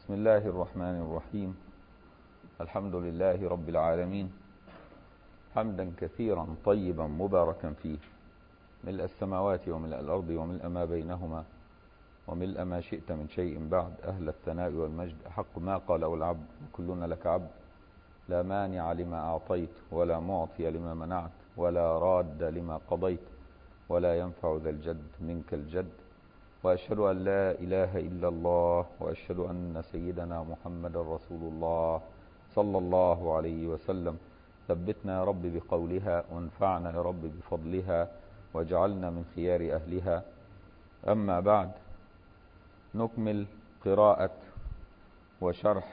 بسم الله الرحمن الرحيم الحمد لله رب العالمين حمدا كثيرا طيبا مباركا فيه ملء السماوات وملء الأرض وملء ما بينهما وملء ما شئت من شيء بعد أهل الثناء والمجد حق ما قاله العبد وكلنا لك عبد لا مانع لما أعطيت ولا معطي لما منعت ولا راد لما قضيت ولا ينفع ذا الجد منك الجد وأشهد أن لا إله إلا الله وأشهد أن سيدنا محمد رسول الله صلى الله عليه وسلم ثبتنا يا رب بقولها وانفعنا يا رب بفضلها واجعلنا من خيار أهلها أما بعد نكمل قراءة وشرح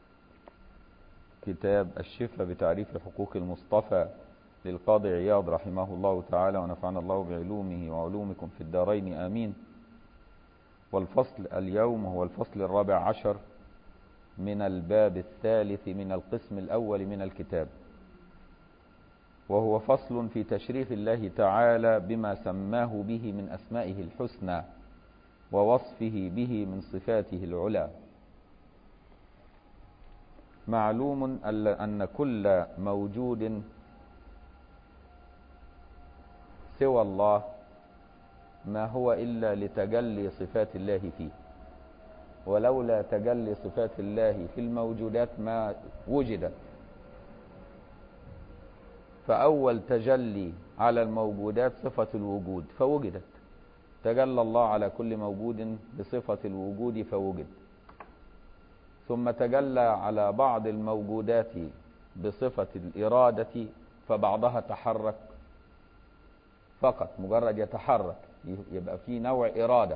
كتاب الشفاء بتعريف حقوق المصطفى للقاضي عياض رحمه الله تعالى ونفعنا الله بعلومه وعلومكم في الدارين آمين والفصل اليوم هو الفصل الرابع عشر من الباب الثالث من القسم الأول من الكتاب وهو فصل في تشريف الله تعالى بما سماه به من أسمائه الحسنى ووصفه به من صفاته العلى معلوم أن كل موجود سوى الله ما هو إلا لتجلي صفات الله فيه ولولا تجلي صفات الله في الموجودات ما وجدت فأول تجلي على الموجودات صفة الوجود فوجدت تجلى الله على كل موجود بصفة الوجود فوجد ثم تجلى على بعض الموجودات بصفة الإرادة فبعضها تحرك فقط مجرد يتحرك يبقى في نوع إرادة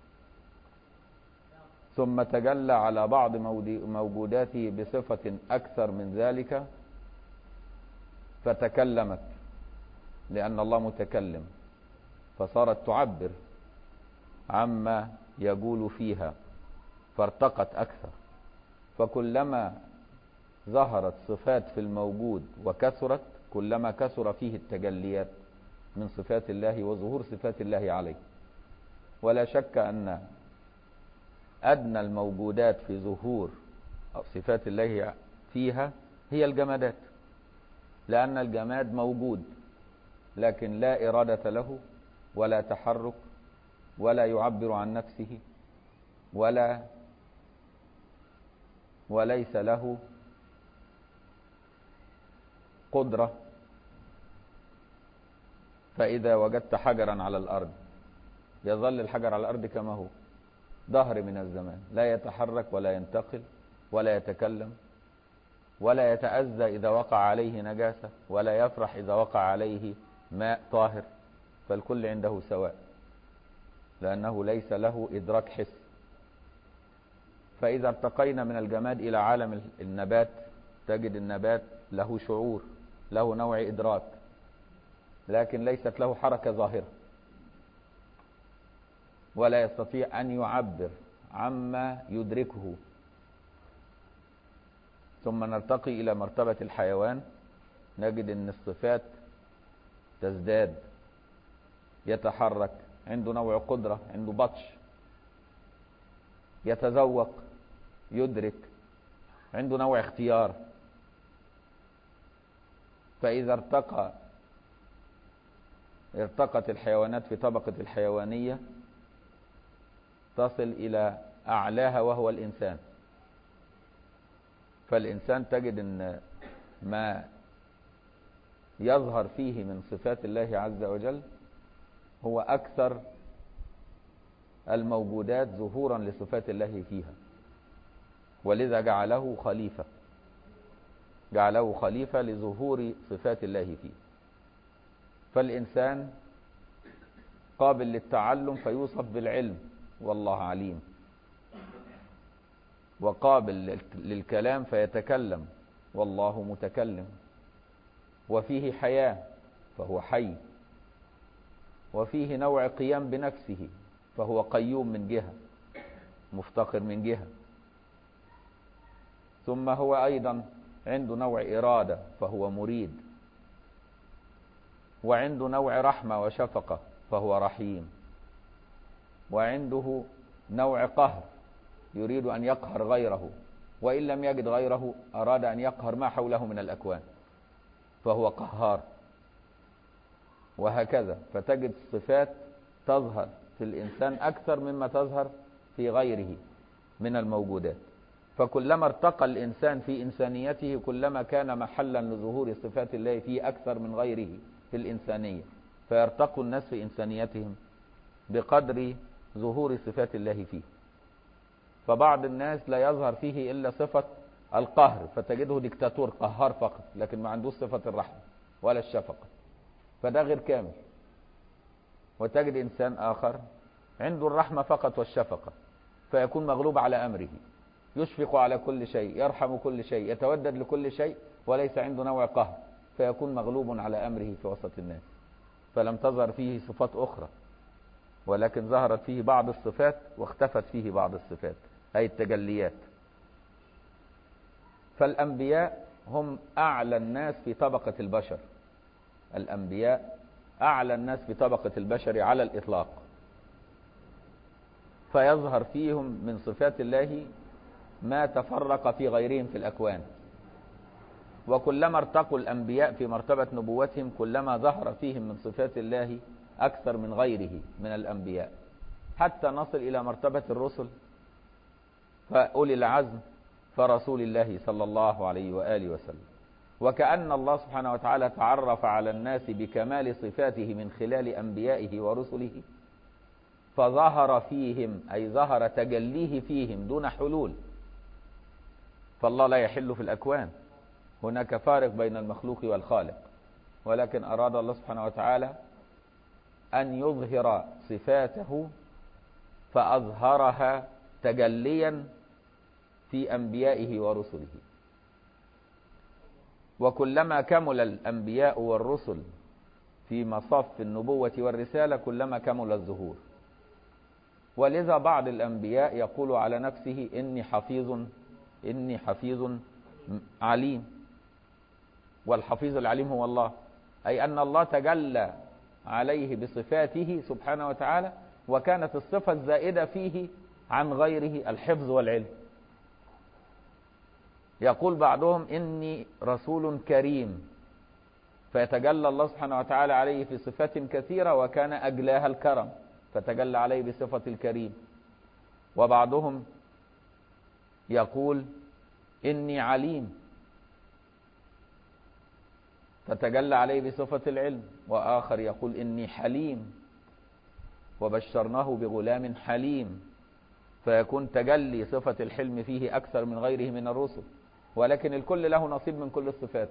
ثم تجلى على بعض موجوداته بصفة أكثر من ذلك فتكلمت لأن الله متكلم فصارت تعبر عما يقول فيها فارتقت أكثر فكلما ظهرت صفات في الموجود وكثرت كلما كثر فيه التجليات من صفات الله وظهور صفات الله عليه ولا شك أن أدنى الموجودات في ظهور صفات الله فيها هي الجمادات لأن الجماد موجود لكن لا إرادة له ولا تحرك ولا يعبر عن نفسه ولا وليس له قدرة فإذا وجدت حجرا على الأرض يظل الحجر على الأرض كما هو ظهر من الزمان لا يتحرك ولا ينتقل ولا يتكلم ولا يتأذى إذا وقع عليه نجاسة ولا يفرح إذا وقع عليه ماء طاهر فالكل عنده سواء لأنه ليس له إدراك حس فإذا ارتقينا من الجماد إلى عالم النبات تجد النبات له شعور له نوع إدراك لكن ليست له حركة ظاهرة ولا يستطيع أن يعبر عما يدركه ثم نرتقي إلى مرتبة الحيوان نجد أن الصفات تزداد يتحرك عنده نوع قدرة عنده بطش يتذوق يدرك عنده نوع اختيار فإذا ارتقى ارتقت الحيوانات في طبقة الحيوانية تصل إلى أعلاها وهو الإنسان فالإنسان تجد أن ما يظهر فيه من صفات الله عز وجل هو أكثر الموجودات ظهورا لصفات الله فيها ولذا جعله خليفة جعله خليفة لظهور صفات الله فيه فالإنسان قابل للتعلم فيوصف بالعلم والله عليم وقابل للكلام فيتكلم والله متكلم وفيه حياة فهو حي وفيه نوع قيام بنفسه فهو قيوم من جهة مفتقر من جهة ثم هو أيضا عنده نوع إرادة فهو مريد وعنده نوع رحمة وشفقة فهو رحيم وعنده نوع قهر يريد أن يقهر غيره وإن لم يجد غيره أراد أن يقهر ما حوله من الأكوان فهو قهار وهكذا فتجد الصفات تظهر في الإنسان أكثر مما تظهر في غيره من الموجودات فكلما ارتقى الإنسان في إنسانيته كلما كان محلا لظهور صفات الله فيه أكثر من غيره في الإنسانية فيرتقوا الناس في إنسانيتهم بقدر ظهور صفات الله فيه فبعض الناس لا يظهر فيه إلا صفة القهر فتجده ديكتاتور قهار فقط لكن ما عندوش صفة الرحمة ولا الشفقة فده غير كامل وتجد إنسان آخر عنده الرحمة فقط والشفقة فيكون مغلوب على أمره يشفق على كل شيء يرحم كل شيء يتودد لكل شيء وليس عنده نوع قهر فيكون مغلوب على أمره في وسط الناس فلم تظهر فيه صفات أخرى ولكن ظهرت فيه بعض الصفات واختفت فيه بعض الصفات أي التجليات فالأنبياء هم أعلى الناس في طبقة البشر الأنبياء أعلى الناس في طبقة البشر على الإطلاق فيظهر فيهم من صفات الله ما تفرق في غيرهم في الأكوان وكلما ارتقوا الأنبياء في مرتبة نبوتهم كلما ظهر فيهم من صفات الله أكثر من غيره من الأنبياء حتى نصل إلى مرتبة الرسل فأولي العزم فرسول الله صلى الله عليه وآله وسلم وكأن الله سبحانه وتعالى تعرف على الناس بكمال صفاته من خلال أنبيائه ورسله فظهر فيهم أي ظهر تجليه فيهم دون حلول فالله لا يحل في الأكوان هناك فارق بين المخلوق والخالق ولكن أراد الله سبحانه وتعالى أن يظهر صفاته فأظهرها تجليا في أنبيائه ورسله وكلما كمل الأنبياء والرسل في مصف النبوة والرسالة كلما كمل الظهور ولذا بعض الأنبياء يقول على نفسه إني حفيظ إني حفيظ عليم والحفيظ العليم هو الله أي أن الله تجلى عليه بصفاته سبحانه وتعالى وكانت الصفة الزائدة فيه عن غيره الحفظ والعلم يقول بعضهم إني رسول كريم فيتجلى الله سبحانه وتعالى عليه في صفات كثيرة وكان أجلاها الكرم فتجلى عليه بصفة الكريم وبعضهم يقول إني عليم فتجلى عليه بصفة العلم وآخر يقول إني حليم وبشرناه بغلام حليم فيكون تجلي صفة الحلم فيه أكثر من غيره من الرسل ولكن الكل له نصيب من كل الصفات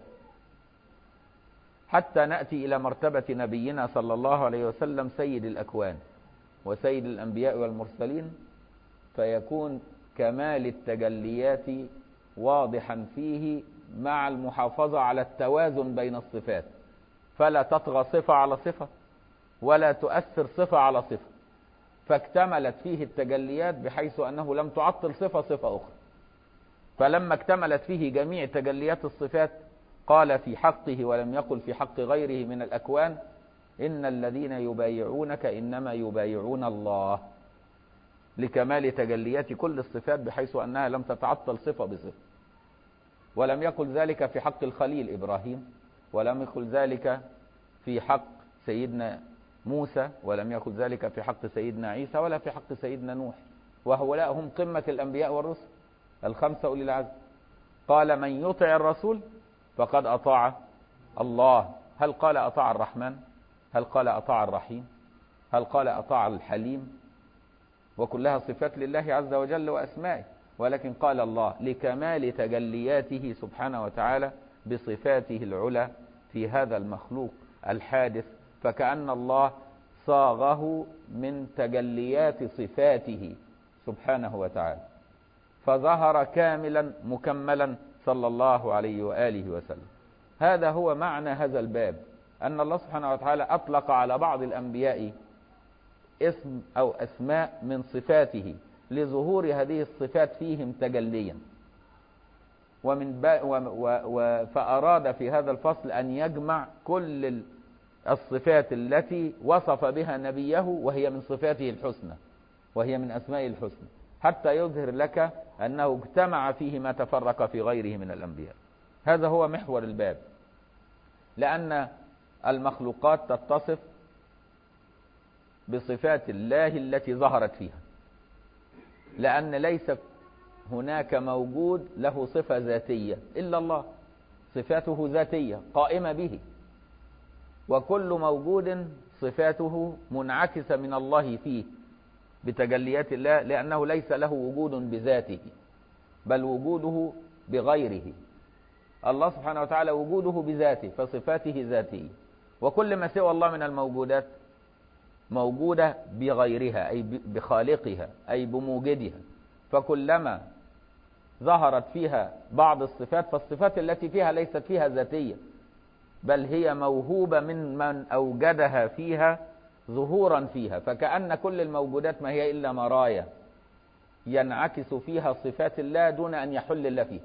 حتى نأتي إلى مرتبة نبينا صلى الله عليه وسلم سيد الأكوان وسيد الأنبياء والمرسلين فيكون كمال التجليات واضحا فيه مع المحافظة على التوازن بين الصفات فلا تطغى صفة على صفة ولا تؤثر صفة على صفة فاكتملت فيه التجليات بحيث أنه لم تعطل صفة صفة أخرى فلما اكتملت فيه جميع تجليات الصفات قال في حقه ولم يقل في حق غيره من الأكوان إن الذين يبايعونك إنما يبايعون الله لكمال تجليات كل الصفات بحيث أنها لم تتعطل صفة بصفة ولم يقل ذلك في حق الخليل إبراهيم ولم يقل ذلك في حق سيدنا موسى ولم يقل ذلك في حق سيدنا عيسى ولا في حق سيدنا نوح وهؤلاء هم قمة الأنبياء والرسل الخمسة أولي العزم قال من يطع الرسول فقد أطاع الله هل قال أطاع الرحمن هل قال أطاع الرحيم هل قال أطاع الحليم وكلها صفات لله عز وجل وأسمائه ولكن قال الله لكمال تجلياته سبحانه وتعالى بصفاته العلى في هذا المخلوق الحادث فكأن الله صاغه من تجليات صفاته سبحانه وتعالى فظهر كاملا مكملا صلى الله عليه وآله وسلم هذا هو معنى هذا الباب أن الله سبحانه وتعالى أطلق على بعض الأنبياء اسم أو أسماء من صفاته لظهور هذه الصفات فيهم تجليا ومن با و و و فأراد في هذا الفصل أن يجمع كل الصفات التي وصف بها نبيه وهي من صفاته الحسنى وهي من أسمائه الحسنى حتى يظهر لك أنه اجتمع فيه ما تفرق في غيره من الأنبياء هذا هو محور الباب لأن المخلوقات تتصف بصفات الله التي ظهرت فيها لأن ليس هناك موجود له صفة ذاتية إلا الله صفاته ذاتية قائمة به وكل موجود صفاته منعكسة من الله فيه بتجليات الله لأنه ليس له وجود بذاته بل وجوده بغيره الله سبحانه وتعالى وجوده بذاته فصفاته ذاتية وكل ما سوى الله من الموجودات موجودة بغيرها أي بخالقها أي بموجدها فكلما ظهرت فيها بعض الصفات فالصفات التي فيها ليست فيها ذاتية بل هي موهوبة من من أوجدها فيها ظهورا فيها فكأن كل الموجودات ما هي إلا مرايا ينعكس فيها صفات الله دون أن يحل الله فيها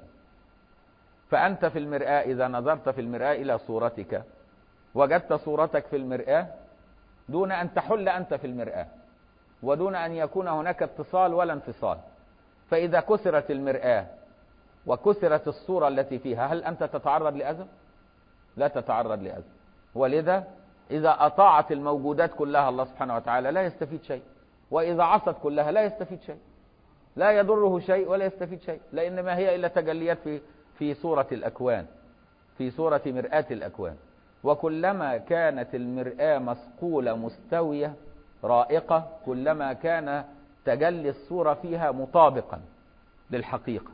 فأنت في المرآة إذا نظرت في المرآة إلى صورتك وجدت صورتك في المرآة دون أن تحل أنت في المرآة ودون أن يكون هناك اتصال ولا انفصال فإذا كسرت المرآة وكسرت الصورة التي فيها هل أنت تتعرض لأذى؟ لا تتعرض لأذى ولذا إذا أطاعت الموجودات كلها الله سبحانه وتعالى لا يستفيد شيء وإذا عصت كلها لا يستفيد شيء لا يضره شيء ولا يستفيد شيء لأن ما هي إلا تجليات في في صورة الأكوان في صورة مرآة الأكوان وكلما كانت المرآة مصقولة مستوية رائقة كلما كان تجلي الصورة فيها مطابقا للحقيقة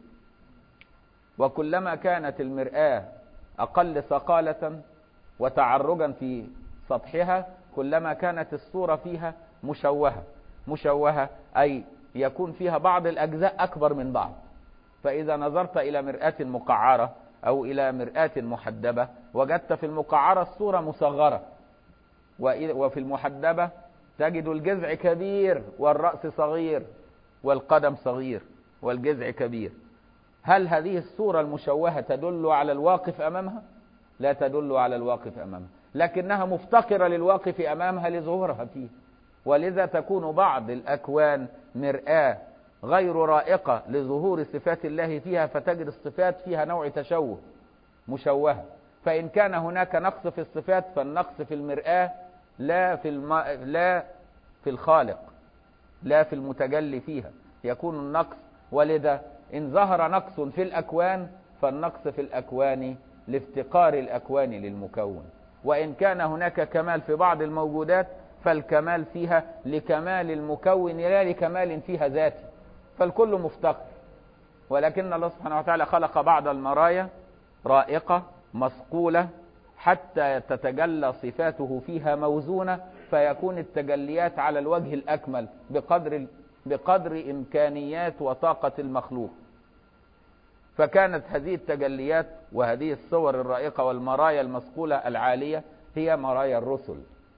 وكلما كانت المرآة أقل ثقالة وتعرجا في سطحها كلما كانت الصورة فيها مشوهة مشوهة أي يكون فيها بعض الأجزاء أكبر من بعض فإذا نظرت إلى مرآة مقعرة أو إلى مرآة محدبة وجدت في المقعرة الصورة مصغرة وفي المحدبة تجد الجذع كبير والرأس صغير والقدم صغير والجذع كبير هل هذه الصورة المشوهة تدل على الواقف أمامها؟ لا تدل على الواقف أمامها لكنها مفتقرة للواقف أمامها لظهورها فيه ولذا تكون بعض الأكوان مرآة غير رائقة لظهور صفات الله فيها فتجد الصفات فيها نوع تشوه مشوهة فإن كان هناك نقص في الصفات فالنقص في المرآة لا في الم... لا في الخالق لا في المتجلي فيها يكون النقص ولذا إن ظهر نقص في الأكوان فالنقص في الأكوان لافتقار الأكوان للمكون وإن كان هناك كمال في بعض الموجودات فالكمال فيها لكمال المكون لا لكمال فيها ذاتي فالكل مفتقر ولكن الله سبحانه وتعالى خلق بعض المرايا رائقة مصقولة حتى تتجلى صفاته فيها موزونة فيكون التجليات على الوجه الأكمل بقدر بقدر إمكانيات وطاقة المخلوق فكانت هذه التجليات وهذه الصور الرائقة والمرايا المصقولة العالية هي مرايا الرسل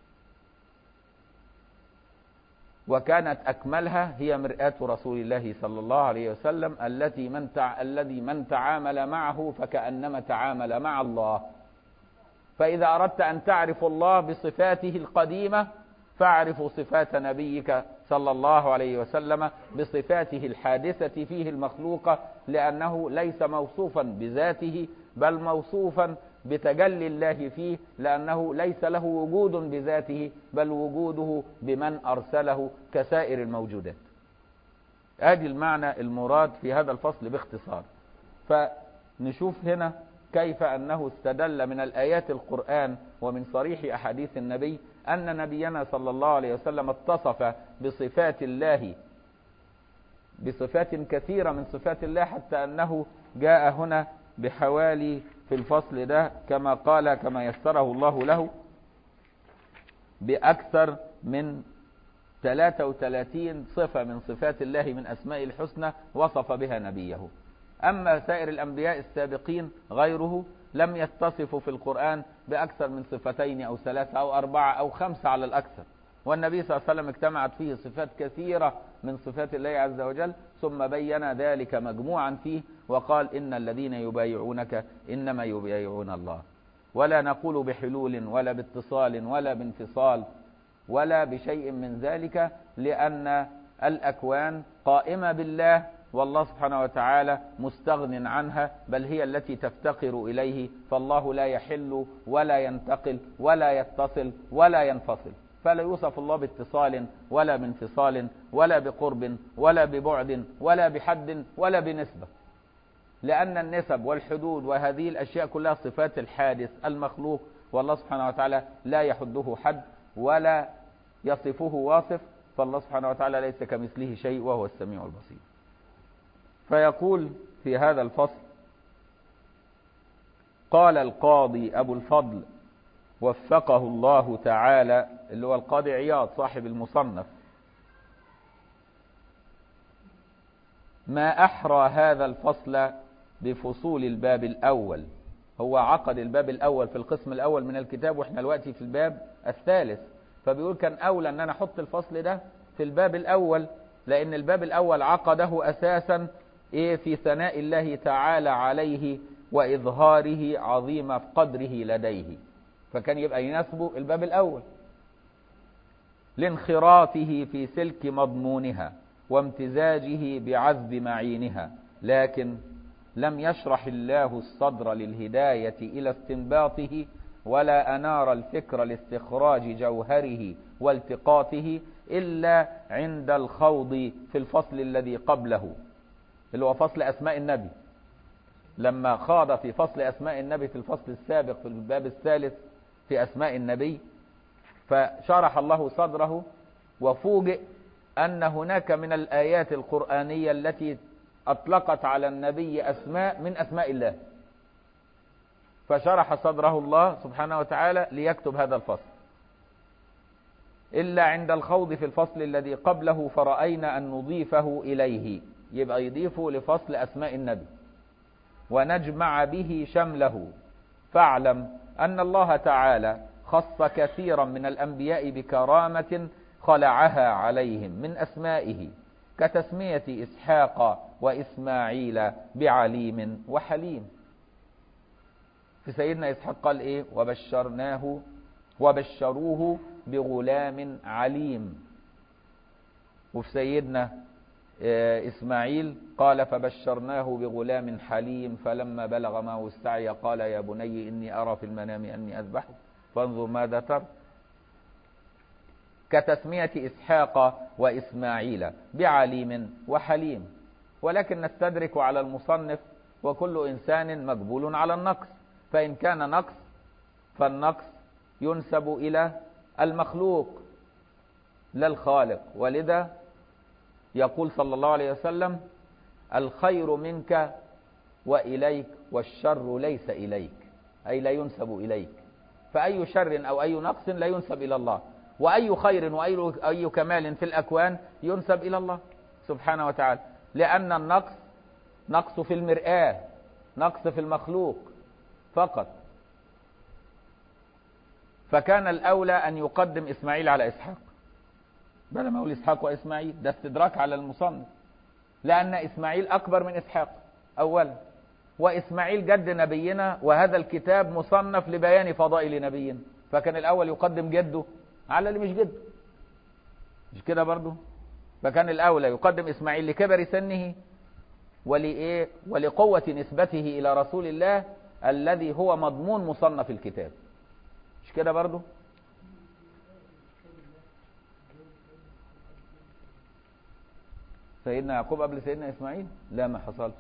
وكانت أكملها هي مرآة رسول الله صلى الله عليه وسلم التي من تع... الذي من تعامل معه فكأنما تعامل مع الله فإذا أردت أن تعرف الله بصفاته القديمة فاعرف صفات نبيك صلى الله عليه وسلم بصفاته الحادثة فيه المخلوقة لأنه ليس موصوفا بذاته بل موصوفا بتجلي الله فيه لأنه ليس له وجود بذاته بل وجوده بمن أرسله كسائر الموجودات ادي المعنى المراد في هذا الفصل باختصار فنشوف هنا كيف أنه استدل من الآيات القرآن ومن صريح أحاديث النبي أن نبينا صلى الله عليه وسلم اتصف بصفات الله بصفات كثيرة من صفات الله حتى أنه جاء هنا بحوالي في الفصل ده كما قال كما يسره الله له بأكثر من 33 صفة من صفات الله من أسماء الحسنى وصف بها نبيه أما سائر الأنبياء السابقين غيره لم يتصفوا في القرآن بأكثر من صفتين أو ثلاثة أو أربعة أو خمسة على الأكثر والنبي صلى الله عليه وسلم اجتمعت فيه صفات كثيرة من صفات الله عز وجل ثم بين ذلك مجموعا فيه وقال إن الذين يبايعونك إنما يبايعون الله ولا نقول بحلول ولا باتصال ولا بانفصال ولا بشيء من ذلك لأن الأكوان قائمة بالله والله سبحانه وتعالى مستغن عنها بل هي التي تفتقر إليه فالله لا يحل ولا ينتقل ولا يتصل ولا ينفصل فلا يوصف الله باتصال ولا بانفصال ولا بقرب ولا ببعد ولا بحد ولا بنسبة لأن النسب والحدود وهذه الأشياء كلها صفات الحادث المخلوق والله سبحانه وتعالى لا يحده حد ولا يصفه واصف فالله سبحانه وتعالى ليس كمثله شيء وهو السميع البصير فيقول في هذا الفصل قال القاضي أبو الفضل وفقه الله تعالى اللي هو القاضي عياض صاحب المصنف ما أحرى هذا الفصل بفصول الباب الأول هو عقد الباب الأول في القسم الأول من الكتاب وإحنا دلوقتي في الباب الثالث فبيقول كان أولى أن أنا أحط الفصل ده في الباب الأول لأن الباب الأول عقده أساسا إيه في ثناء الله تعالى عليه وإظهاره عظيم قدره لديه فكان يبقى يناسبه الباب الأول لانخراطه في سلك مضمونها وامتزاجه بعذب معينها لكن لم يشرح الله الصدر للهداية إلى استنباطه ولا أنار الفكر لاستخراج جوهره والتقاطه إلا عند الخوض في الفصل الذي قبله اللي هو فصل أسماء النبي لما خاض في فصل أسماء النبي في الفصل السابق في الباب الثالث في أسماء النبي فشرح الله صدره وفوجئ أن هناك من الآيات القرآنية التي أطلقت على النبي أسماء من أسماء الله فشرح صدره الله سبحانه وتعالى ليكتب هذا الفصل إلا عند الخوض في الفصل الذي قبله فرأينا أن نضيفه إليه يبقى يضيفه لفصل أسماء النبي ونجمع به شمله فاعلم أن الله تعالى خص كثيرا من الأنبياء بكرامة خلعها عليهم من أسمائه كتسمية إسحاق وإسماعيل بعليم وحليم في سيدنا إسحاق قال إيه وبشرناه وبشروه بغلام عليم وفي سيدنا إسماعيل قال فبشرناه بغلام حليم فلما بلغ معه السعي قال يا بني إني أرى في المنام أني أذبحك فانظر ماذا ترى كتسمية إسحاق وإسماعيل بعليم وحليم ولكن نستدرك على المصنف وكل إنسان مقبول على النقص فإن كان نقص فالنقص ينسب إلى المخلوق لا الخالق ولذا يقول صلى الله عليه وسلم الخير منك وإليك والشر ليس إليك أي لا ينسب إليك فأي شر أو أي نقص لا ينسب إلى الله وأي خير وأي أي كمال في الأكوان ينسب إلى الله سبحانه وتعالى لأن النقص نقص في المرآة نقص في المخلوق فقط فكان الأولى أن يقدم إسماعيل على إسحاق بدل ما أقول إسحاق وإسماعيل ده استدراك على المصنف لأن إسماعيل أكبر من إسحاق أولا وإسماعيل جد نبينا وهذا الكتاب مصنف لبيان فضائل نبينا فكان الأول يقدم جده على اللي مش جده مش كده برضو فكان الأولى يقدم إسماعيل لكبر سنه ولإيه ولقوة نسبته إلى رسول الله الذي هو مضمون مصنف الكتاب مش كده برضو سيدنا يعقوب قبل سيدنا إسماعيل لا ما حصلش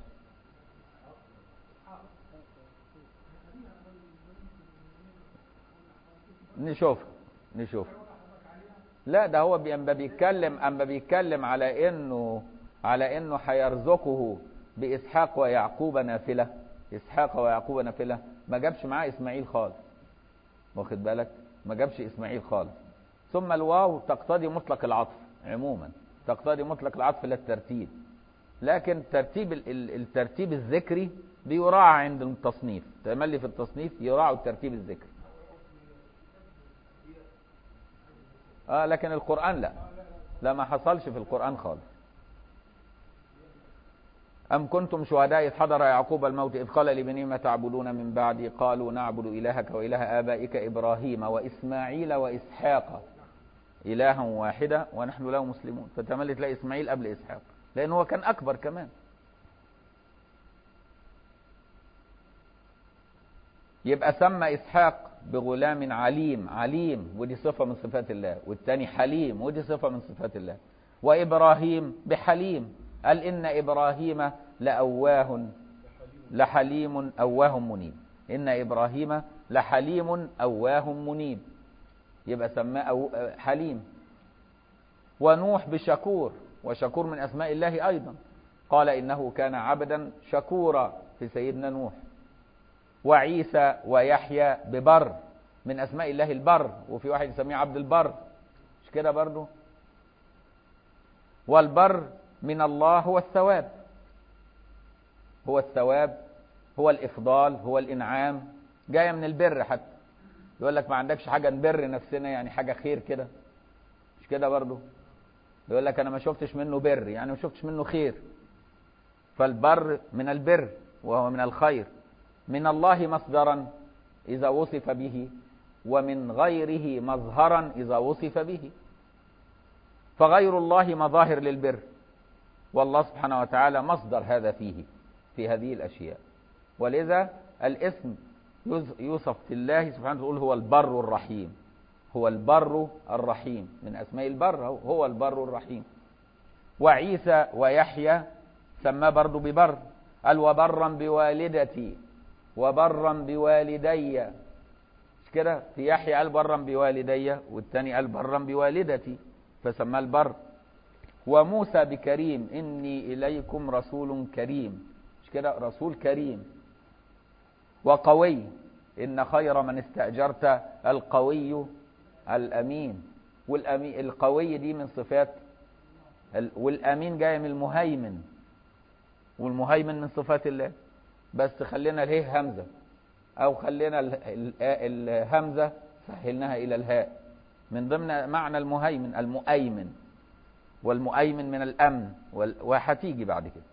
نشوف نشوف لا ده هو اما بيتكلم اما بيتكلم على انه على انه هيرزقه باسحاق ويعقوب نافله اسحاق ويعقوب نافله ما جابش معاه اسماعيل خالص واخد بالك ما جابش اسماعيل خالص ثم الواو تقتضي مطلق العطف عموما تقتضي مطلق العطف للترتيب لكن ترتيب الترتيب الذكري بيراعى عند التصنيف تملي في التصنيف يراعوا الترتيب الذكري اه لكن القرآن لا لا ما حصلش في القرآن خالص أم كنتم شهداء إذ حضر يعقوب الموت إذ قال لبني ما تعبدون من بعدي قالوا نعبد إلهك وإله آبائك إبراهيم وإسماعيل وإسحاق إلها واحدا ونحن له مسلمون فتملي تلاقي إسماعيل قبل إسحاق لأن هو كان أكبر كمان يبقى سمى إسحاق بغلام عليم عليم ودي صفة من صفات الله والتاني حليم ودي صفة من صفات الله وإبراهيم بحليم قال إن إبراهيم لأواه لحليم أواه منيب إن إبراهيم لحليم أواه منيب يبقى سماه حليم ونوح بشكور وشكور من أسماء الله أيضا قال إنه كان عبدا شكورا في سيدنا نوح وعيسى ويحيى ببر من أسماء الله البر وفي واحد يسميه عبد البر مش كده برضو والبر من الله هو الثواب هو الثواب هو الإفضال هو الإنعام جاية من البر حتى يقول لك ما عندكش حاجة نبر نفسنا يعني حاجة خير كده مش كده برضو يقول لك أنا ما شفتش منه بر يعني ما شفتش منه خير فالبر من البر وهو من الخير من الله مصدرا إذا وصف به ومن غيره مظهرا إذا وصف به فغير الله مظاهر للبر والله سبحانه وتعالى مصدر هذا فيه في هذه الأشياء ولذا الاسم يوصف في الله سبحانه وتعالى هو البر الرحيم هو البر الرحيم من أسماء البر هو البر الرحيم وعيسى ويحيى سماه برضه ببر قال وبرا بوالدتي وبرا بوالدي مش كده في يحيى قال برا بوالدي والتاني قال برا بوالدتي فسماه البر وموسى بكريم إني إليكم رسول كريم مش كده رسول كريم وقوي إن خير من استأجرت القوي الأمين والأمين القوي دي من صفات والأمين جاي من المهيمن والمهيمن من صفات الله بس خلينا اله همزة أو خلينا الهمزة سهلناها إلى الهاء من ضمن معنى المهيمن المؤيمن والمؤيمن من الأمن وهتيجي بعد كده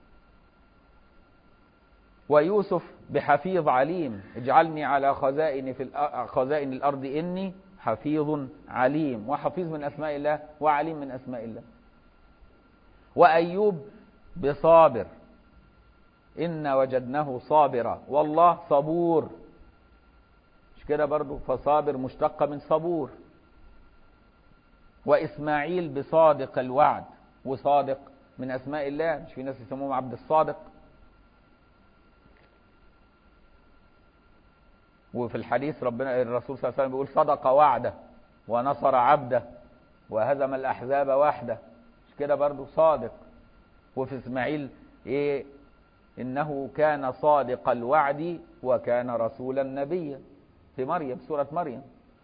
ويوسف بحفيظ عليم اجعلني على خزائن في خزائن الأرض إني حفيظ عليم وحفيظ من أسماء الله وعليم من أسماء الله وأيوب بصابر إن وجدناه صابرا والله صبور مش كده برضو فصابر مشتقة من صبور وإسماعيل بصادق الوعد وصادق من أسماء الله مش في ناس يسموهم عبد الصادق وفي الحديث ربنا الرسول صلى الله عليه وسلم بيقول صدق وعده ونصر عبده وهزم الأحزاب وحده مش كده برضو صادق وفي إسماعيل إيه إنه كان صادق الوعد وكان رسولا نبيا في مريم سورة مريم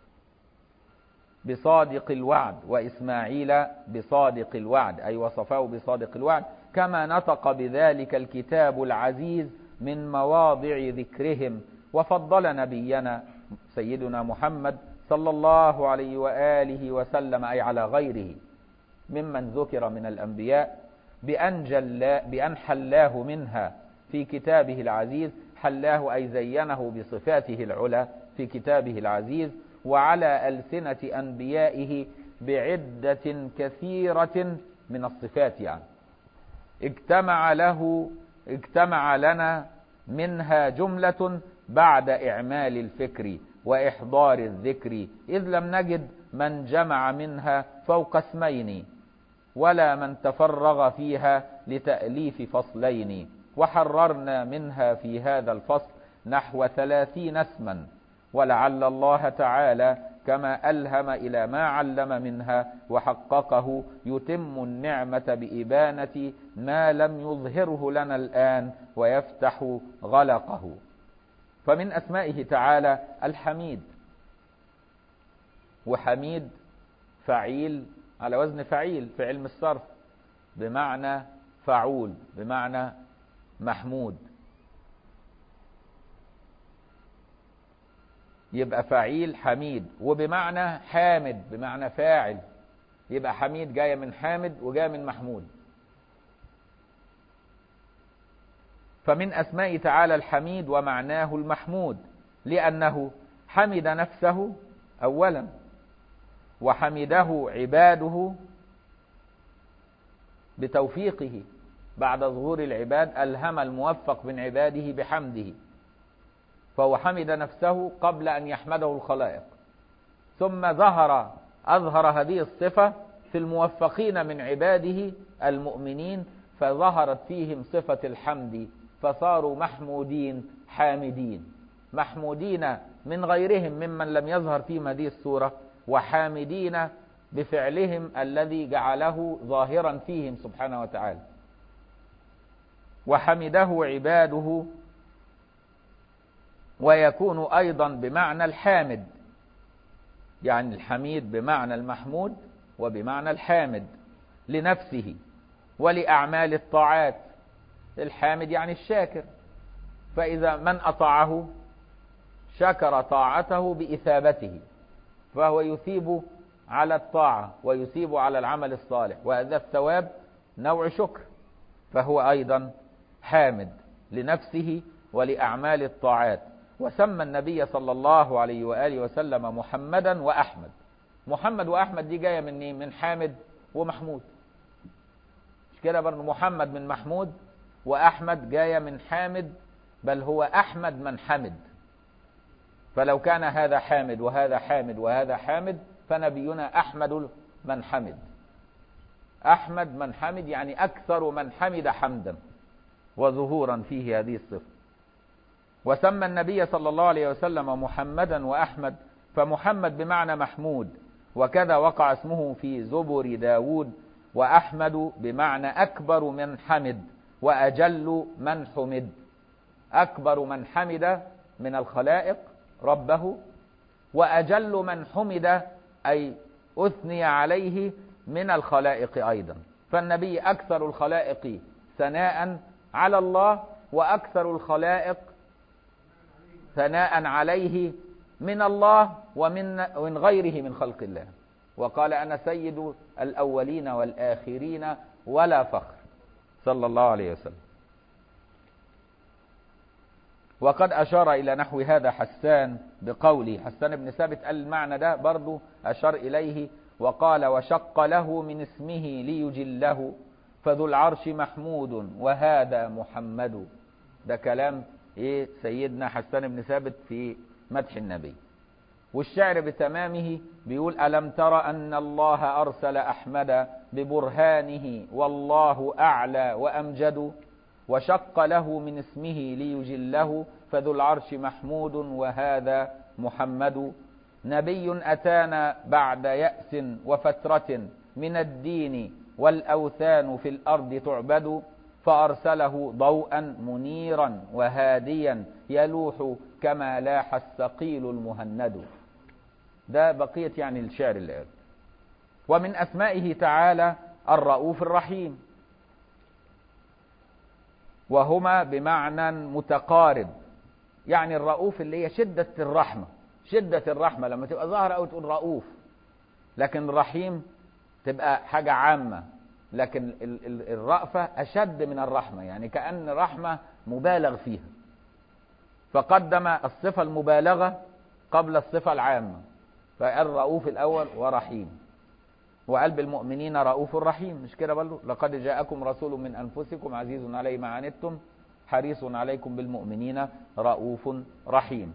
بصادق الوعد وإسماعيل بصادق الوعد أي وصفه بصادق الوعد كما نطق بذلك الكتاب العزيز من مواضع ذكرهم وفضل نبينا سيدنا محمد صلى الله عليه وآله وسلم أي على غيره ممن ذكر من الأنبياء بأن, جل بأن حلاه منها في كتابه العزيز حلاه أي زينه بصفاته العلى في كتابه العزيز وعلى ألسنة أنبيائه بعدة كثيرة من الصفات يعني اجتمع له اجتمع لنا منها جملة بعد إعمال الفكر وإحضار الذكر إذ لم نجد من جمع منها فوق اسمين ولا من تفرغ فيها لتأليف فصلين وحررنا منها في هذا الفصل نحو ثلاثين اسما ولعل الله تعالى كما ألهم إلى ما علم منها وحققه يتم النعمة بإبانة ما لم يظهره لنا الآن ويفتح غلقه فمن أسمائه تعالى الحميد وحميد فعيل على وزن فعيل في علم الصرف بمعنى فعول بمعنى محمود يبقى فعيل حميد وبمعنى حامد بمعنى فاعل يبقى حميد جاية من حامد وجاية من محمود فمن أسماء تعالى الحميد ومعناه المحمود لأنه حمد نفسه أولا وحمده عباده بتوفيقه بعد ظهور العباد ألهم الموفق من عباده بحمده فهو حمد نفسه قبل أن يحمده الخلائق ثم ظهر أظهر هذه الصفة في الموفقين من عباده المؤمنين فظهرت فيهم صفة الحمد فصاروا محمودين حامدين محمودين من غيرهم ممن لم يظهر فيهم هذه الصورة وحامدين بفعلهم الذي جعله ظاهرا فيهم سبحانه وتعالى وحمده عباده ويكون أيضا بمعنى الحامد يعني الحميد بمعنى المحمود وبمعنى الحامد لنفسه ولأعمال الطاعات الحامد يعني الشاكر فإذا من أطاعه شكر طاعته بإثابته فهو يثيب على الطاعة ويثيب على العمل الصالح وهذا الثواب نوع شكر فهو أيضا حامد لنفسه ولأعمال الطاعات وسمى النبي صلى الله عليه وآله وسلم محمدا وأحمد محمد وأحمد دي جاية من من حامد ومحمود مش كده برضه محمد من محمود وأحمد جاية من حامد بل هو أحمد من حمد فلو كان هذا حامد وهذا حامد وهذا حامد فنبينا أحمد من حمد أحمد من حمد يعني أكثر من حمد حمدا وظهورا فيه هذه الصفة وسمى النبي صلى الله عليه وسلم محمدا وأحمد فمحمد بمعنى محمود وكذا وقع اسمه في زبر داود وأحمد بمعنى أكبر من حمد وأجل من حمد أكبر من حمد من الخلائق ربه وأجل من حمد أي أثني عليه من الخلائق أيضا فالنبي أكثر الخلائق ثناء على الله وأكثر الخلائق ثناء عليه من الله ومن من غيره من خلق الله وقال أنا سيد الأولين والآخرين ولا فخر صلى الله عليه وسلم وقد أشار إلى نحو هذا حسان بقوله حسان بن ثابت قال المعنى ده برضو أشار إليه وقال وشق له من اسمه ليجله فذو العرش محمود وهذا محمد ده كلام إيه سيدنا حسان بن ثابت في مدح النبي والشعر بتمامه بيقول ألم تر أن الله أرسل أحمد ببرهانه والله أعلى وأمجد وشق له من اسمه ليجله فذو العرش محمود وهذا محمد نبي أتانا بعد يأس وفترة من الدين والأوثان في الأرض تعبد فأرسله ضوءا منيرا وهاديا يلوح كما لاح الثقيل المهند ده بقية يعني الشعر اللي قال ومن أسمائه تعالى الرؤوف الرحيم وهما بمعنى متقارب يعني الرؤوف اللي هي شدة الرحمة شدة الرحمة لما تبقى ظاهرة أو تقول رؤوف لكن الرحيم تبقى حاجة عامة لكن الرأفة أشد من الرحمة يعني كأن رحمة مبالغ فيها فقدم الصفة المبالغة قبل الصفة العامة فقال رؤوف الأول ورحيم وقال بالمؤمنين رؤوف رحيم مش كده برضه لقد جاءكم رسول من أنفسكم عزيز عليه ما عنتم حريص عليكم بالمؤمنين رؤوف رحيم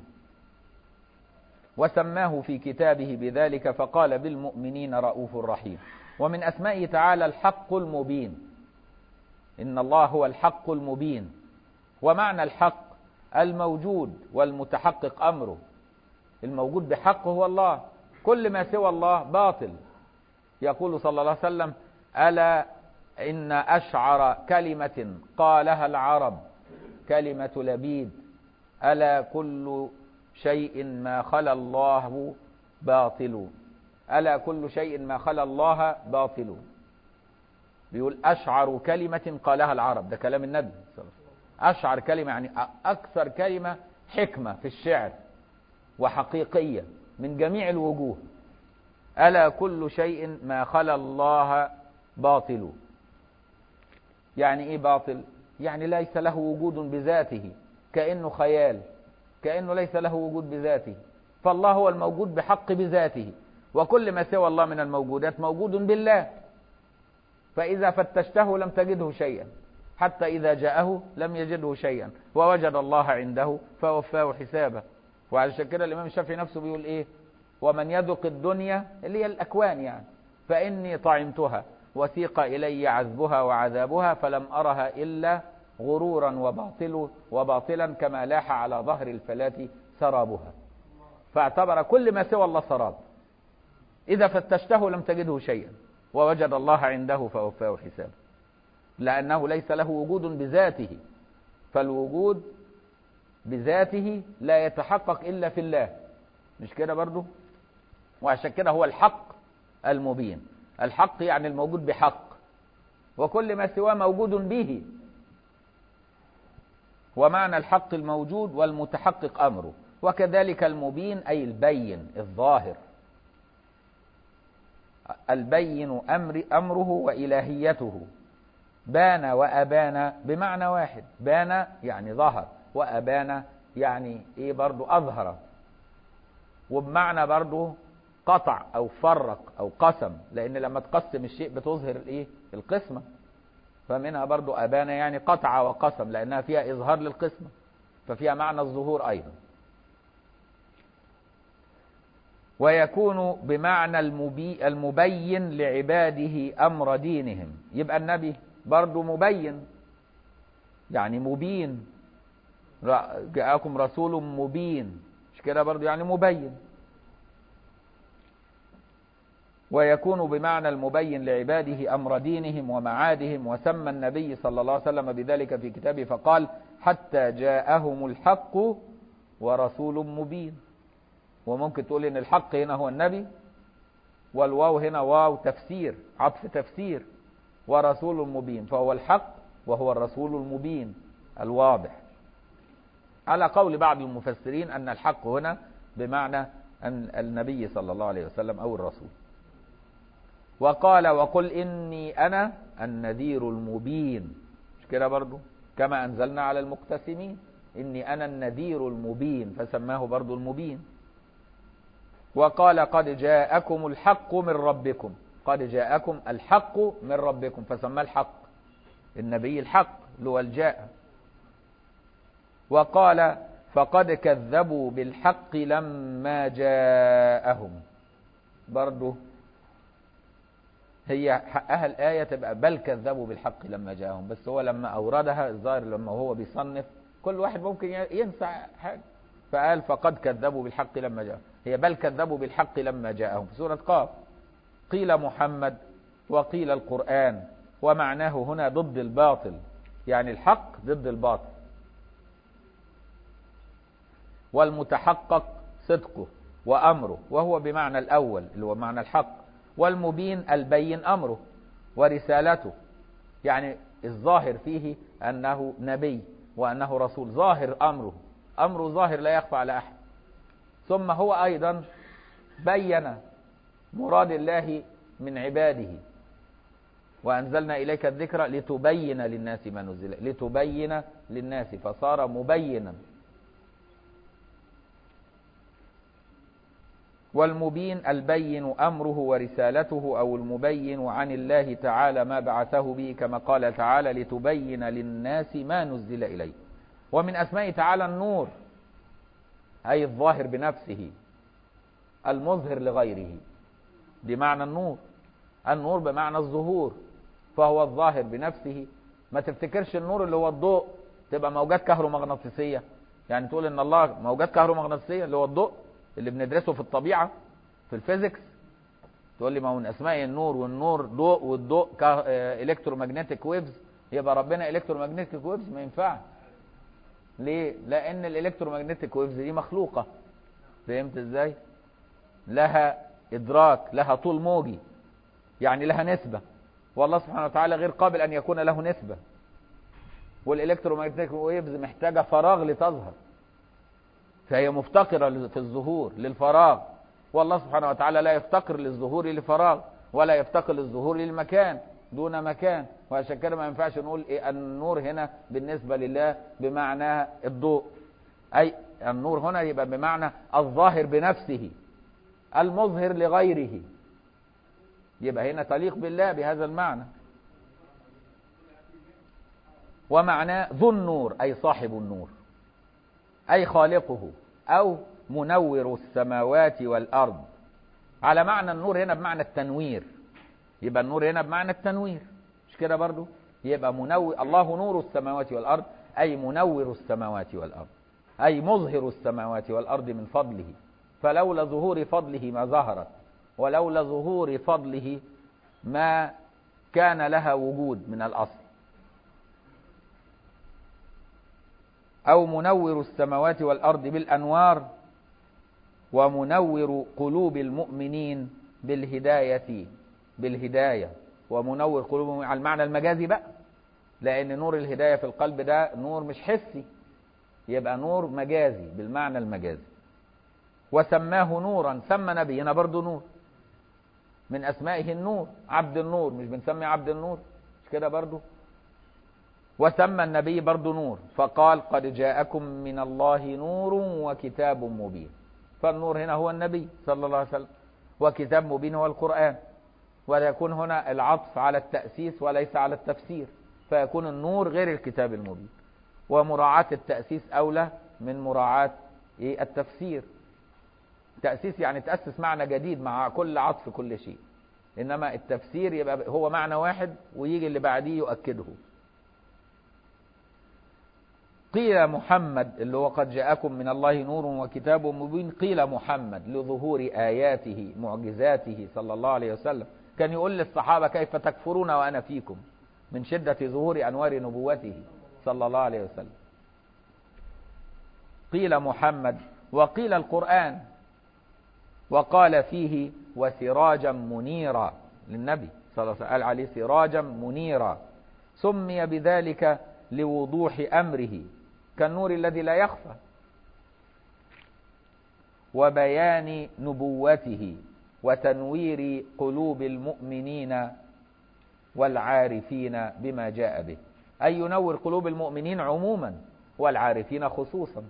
وسماه في كتابه بذلك فقال بالمؤمنين رؤوف رحيم ومن أسمائه تعالى الحق المبين إن الله هو الحق المبين ومعنى الحق الموجود والمتحقق أمره الموجود بحق هو الله كل ما سوى الله باطل يقول صلى الله عليه وسلم ألا إن أشعر كلمة قالها العرب كلمة لبيد ألا كل شيء ما خلا الله باطل ألا كل شيء ما خلا الله باطل بيقول أشعر كلمة قالها العرب ده كلام النبي صلى الله عليه وسلم أشعر كلمة يعني أكثر كلمة حكمة في الشعر وحقيقية من جميع الوجوه ألا كل شيء ما خلا الله باطل يعني إيه باطل يعني ليس له وجود بذاته كأنه خيال كأنه ليس له وجود بذاته فالله هو الموجود بحق بذاته وكل ما سوى الله من الموجودات موجود بالله فإذا فتشته لم تجده شيئا حتى إذا جاءه لم يجده شيئا ووجد الله عنده فوفاه حسابه وعلشان كده الإمام الشافعي نفسه بيقول إيه ومن يذق الدنيا اللي هي الأكوان يعني فإني طعمتها وسيق إلي عذبها وعذابها فلم أرها إلا غرورا وباطل وباطلا كما لاح على ظهر الفلاة سرابها فاعتبر كل ما سوى الله سراب إذا فتشته لم تجده شيئا ووجد الله عنده فوفاه حسابه لأنه ليس له وجود بذاته فالوجود بذاته لا يتحقق إلا في الله مش كده برضو وعشان كده هو الحق المبين الحق يعني الموجود بحق وكل ما سواه موجود به ومعنى الحق الموجود والمتحقق أمره وكذلك المبين أي البين الظاهر البين أمر أمره وإلهيته بان وأبان بمعنى واحد بان يعني ظهر وأبان يعني إيه برضو أظهر وبمعنى برضو قطع أو فرق أو قسم لأن لما تقسم الشيء بتظهر الإيه القسمة فمنها برضو أبان يعني قطع وقسم لأنها فيها إظهار للقسمة ففيها معنى الظهور أيضا ويكون بمعنى المبي المبين لعباده أمر دينهم يبقى النبي برضو مبين يعني مبين جاءكم رسول مبين مش كده برضو يعني مبين ويكون بمعنى المبين لعباده أمر دينهم ومعادهم وسمى النبي صلى الله عليه وسلم بذلك في كتابه فقال حتى جاءهم الحق ورسول مبين وممكن تقول ان الحق هنا هو النبي والواو هنا واو تفسير عطف تفسير ورسول مبين فهو الحق وهو الرسول المبين الواضح على قول بعض المفسرين ان الحق هنا بمعنى ان النبي صلى الله عليه وسلم او الرسول وقال وقل اني انا النذير المبين مش كده برضو كما انزلنا على المقتسمين اني انا النذير المبين فسماه برضو المبين وقال قد جاءكم الحق من ربكم قد جاءكم الحق من ربكم فسماه الحق النبي الحق اللي هو الجاء وقال فقد كذبوا بالحق لما جاءهم برضه هي حقها الآية تبقى بل كذبوا بالحق لما جاءهم بس هو لما أوردها الظاهر لما هو بيصنف كل واحد ممكن ينسى حاجة فقال فقد كذبوا بالحق لما جاءهم هي بل كذبوا بالحق لما جاءهم في سورة قاف قيل محمد وقيل القرآن ومعناه هنا ضد الباطل يعني الحق ضد الباطل والمتحقق صدقه وأمره وهو بمعنى الأول اللي هو معنى الحق والمبين البين أمره ورسالته يعني الظاهر فيه أنه نبي وأنه رسول ظاهر أمره أمره ظاهر لا يخفى على أحد ثم هو أيضا بين مراد الله من عباده وأنزلنا إليك الذكر لتبين للناس ما نزل لتبين للناس فصار مبينا والمبين البين أمره ورسالته أو المبين عن الله تعالى ما بعثه به كما قال تعالى لتبين للناس ما نزل إليه ومن أسماء تعالى النور أي الظاهر بنفسه المظهر لغيره بمعنى النور النور بمعنى الظهور فهو الظاهر بنفسه ما تفتكرش النور اللي هو الضوء تبقى موجات كهرومغناطيسية يعني تقول ان الله موجات كهرومغناطيسية اللي هو الضوء اللي بندرسه في الطبيعة في الفيزيكس تقول لي ما هو من اسماء النور والنور ضوء والضوء الكترومagnetic ويفز يبقى ربنا الكترومagnetic ويفز ما ينفعش ليه لان الالكترومagnetic ويفز دي مخلوقة فهمت ازاي لها ادراك لها طول موجي يعني لها نسبة والله سبحانه وتعالى غير قابل ان يكون له نسبة والالكترومagnetic ويفز محتاجة فراغ لتظهر فهي مفتقرة في الظهور للفراغ والله سبحانه وتعالى لا يفتقر للظهور لفراغ ولا يفتقر للظهور للمكان دون مكان وعشان كده ما ينفعش نقول إيه النور هنا بالنسبة لله بمعنى الضوء أي النور هنا يبقى بمعنى الظاهر بنفسه المظهر لغيره يبقى هنا تليق بالله بهذا المعنى ومعناه ذو النور أي صاحب النور أي خالقه أو منور السماوات والأرض على معنى النور هنا بمعنى التنوير يبقى النور هنا بمعنى التنوير مش كده برضو يبقى منور الله نور السماوات والأرض أي منور السماوات والأرض أي مظهر السماوات والأرض من فضله فلولا ظهور فضله ما ظهرت ولولا ظهور فضله ما كان لها وجود من الأصل أو منور السماوات والأرض بالأنوار ومنور قلوب المؤمنين بالهداية بالهداية ومنور قلوبهم على المعنى المجازي بقى لأن نور الهداية في القلب ده نور مش حسي يبقى نور مجازي بالمعنى المجازي وسماه نورا سمى نبينا برضو نور من أسمائه النور عبد النور مش بنسمي عبد النور مش كده برضو وسمى النبي برضو نور فقال قد جاءكم من الله نور وكتاب مبين فالنور هنا هو النبي صلى الله عليه وسلم وكتاب مبين هو القرآن ويكون هنا العطف على التأسيس وليس على التفسير فيكون النور غير الكتاب المبين ومراعاة التأسيس أولى من مراعاة التفسير تأسيس يعني تأسس معنى جديد مع كل عطف كل شيء إنما التفسير يبقى هو معنى واحد ويجي اللي بعديه يؤكده قيل محمد اللي هو قد جاءكم من الله نور وكتاب مبين قيل محمد لظهور آياته معجزاته صلى الله عليه وسلم كان يقول للصحابة كيف تكفرون وأنا فيكم من شدة ظهور أنوار نبوته صلى الله عليه وسلم قيل محمد وقيل القرآن وقال فيه وسراجا منيرا للنبي صلى الله عليه وسلم قال عليه سراجا منيرا سمي بذلك لوضوح أمره كالنور الذي لا يخفى وبيان نبوته وتنوير قلوب المؤمنين والعارفين بما جاء به أي ينور قلوب المؤمنين عموما والعارفين خصوصا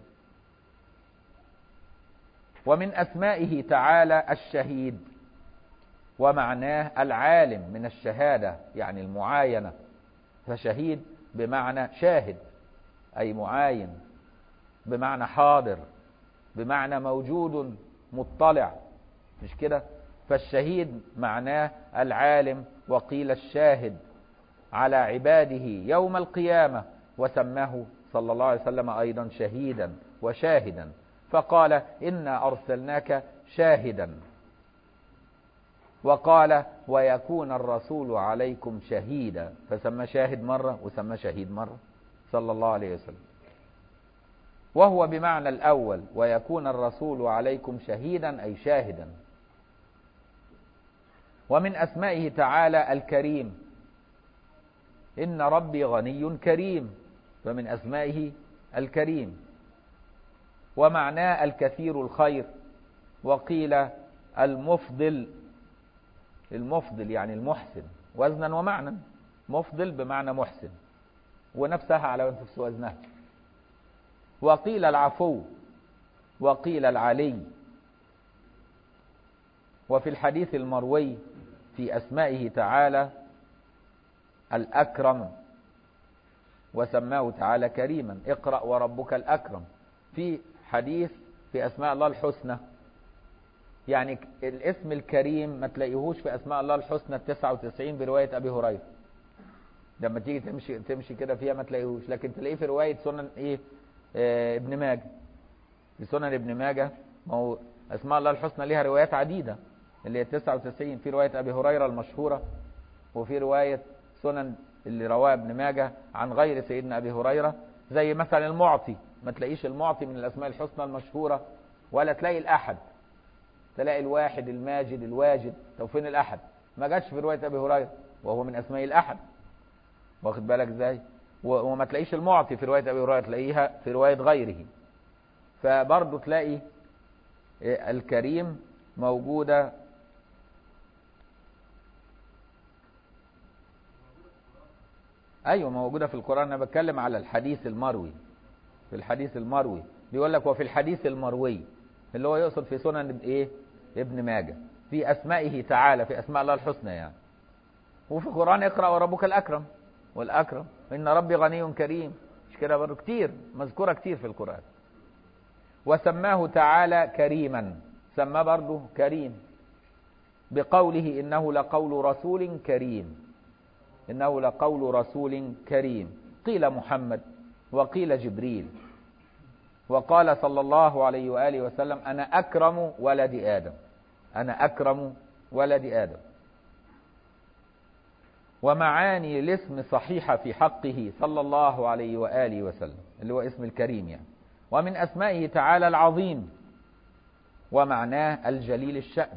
ومن أسمائه تعالى الشهيد ومعناه العالم من الشهادة يعني المعاينة فشهيد بمعنى شاهد أي معاين بمعنى حاضر بمعنى موجود مطلع مش كده فالشهيد معناه العالم وقيل الشاهد على عباده يوم القيامة وسماه صلى الله عليه وسلم أيضا شهيدا وشاهدا فقال إنا أرسلناك شاهدا وقال ويكون الرسول عليكم شهيدا فسمى شاهد مرة وسمى شهيد مرة صلى الله عليه وسلم وهو بمعنى الأول ويكون الرسول عليكم شهيدا أي شاهدا ومن أسمائه تعالى الكريم إن ربي غني كريم فمن أسمائه الكريم ومعناه الكثير الخير وقيل المفضل المفضل يعني المحسن وزنا ومعنى مفضل بمعنى محسن ونفسها على نفس وزنها وقيل العفو وقيل العلي وفي الحديث المروي في أسمائه تعالى الأكرم وسماه تعالى كريما اقرأ وربك الأكرم في حديث في أسماء الله الحسنى يعني الاسم الكريم ما تلاقيهوش في أسماء الله الحسنى التسعة وتسعين برواية أبي هريرة لما تيجي تمشي تمشي كده فيها ما تلاقيهوش لكن تلاقيه في رواية سنن إيه آه ابن ماجه في سنن ابن ماجه ما هو أسماء الله الحسنى ليها روايات عديدة اللي هي 99 في رواية أبي هريرة المشهورة وفي رواية سنن اللي رواه ابن ماجه عن غير سيدنا أبي هريرة زي مثلا المعطي ما تلاقيش المعطي من الأسماء الحسنى المشهورة ولا تلاقي الأحد تلاقي الواحد الماجد الواجد طب فين الأحد ما جاتش في رواية أبي هريرة وهو من أسماء الأحد واخد بالك ازاي وما تلاقيش المعطي في رواية أبي هريرة تلاقيها في رواية غيره فبرضه تلاقي الكريم موجودة ايوه موجوده في القران انا بتكلم على الحديث المروي في الحديث المروي بيقول لك وفي الحديث المروي اللي هو يقصد في سنن ايه ابن ماجه في أسمائه تعالى في أسماء الله الحسنى يعني وفي القرآن اقرأ وربك الأكرم والأكرم إن ربي غني كريم مش كده برضه كتير مذكورة كتير في القرآن وسماه تعالى كريما سماه برضه كريم بقوله إنه لقول رسول كريم إنه لقول رسول كريم قيل محمد وقيل جبريل وقال صلى الله عليه وآله وسلم أنا أكرم ولد آدم أنا أكرم ولد آدم ومعاني الاسم صحيحة في حقه صلى الله عليه وآله وسلم اللي هو اسم الكريم يعني ومن أسمائه تعالى العظيم ومعناه الجليل الشأن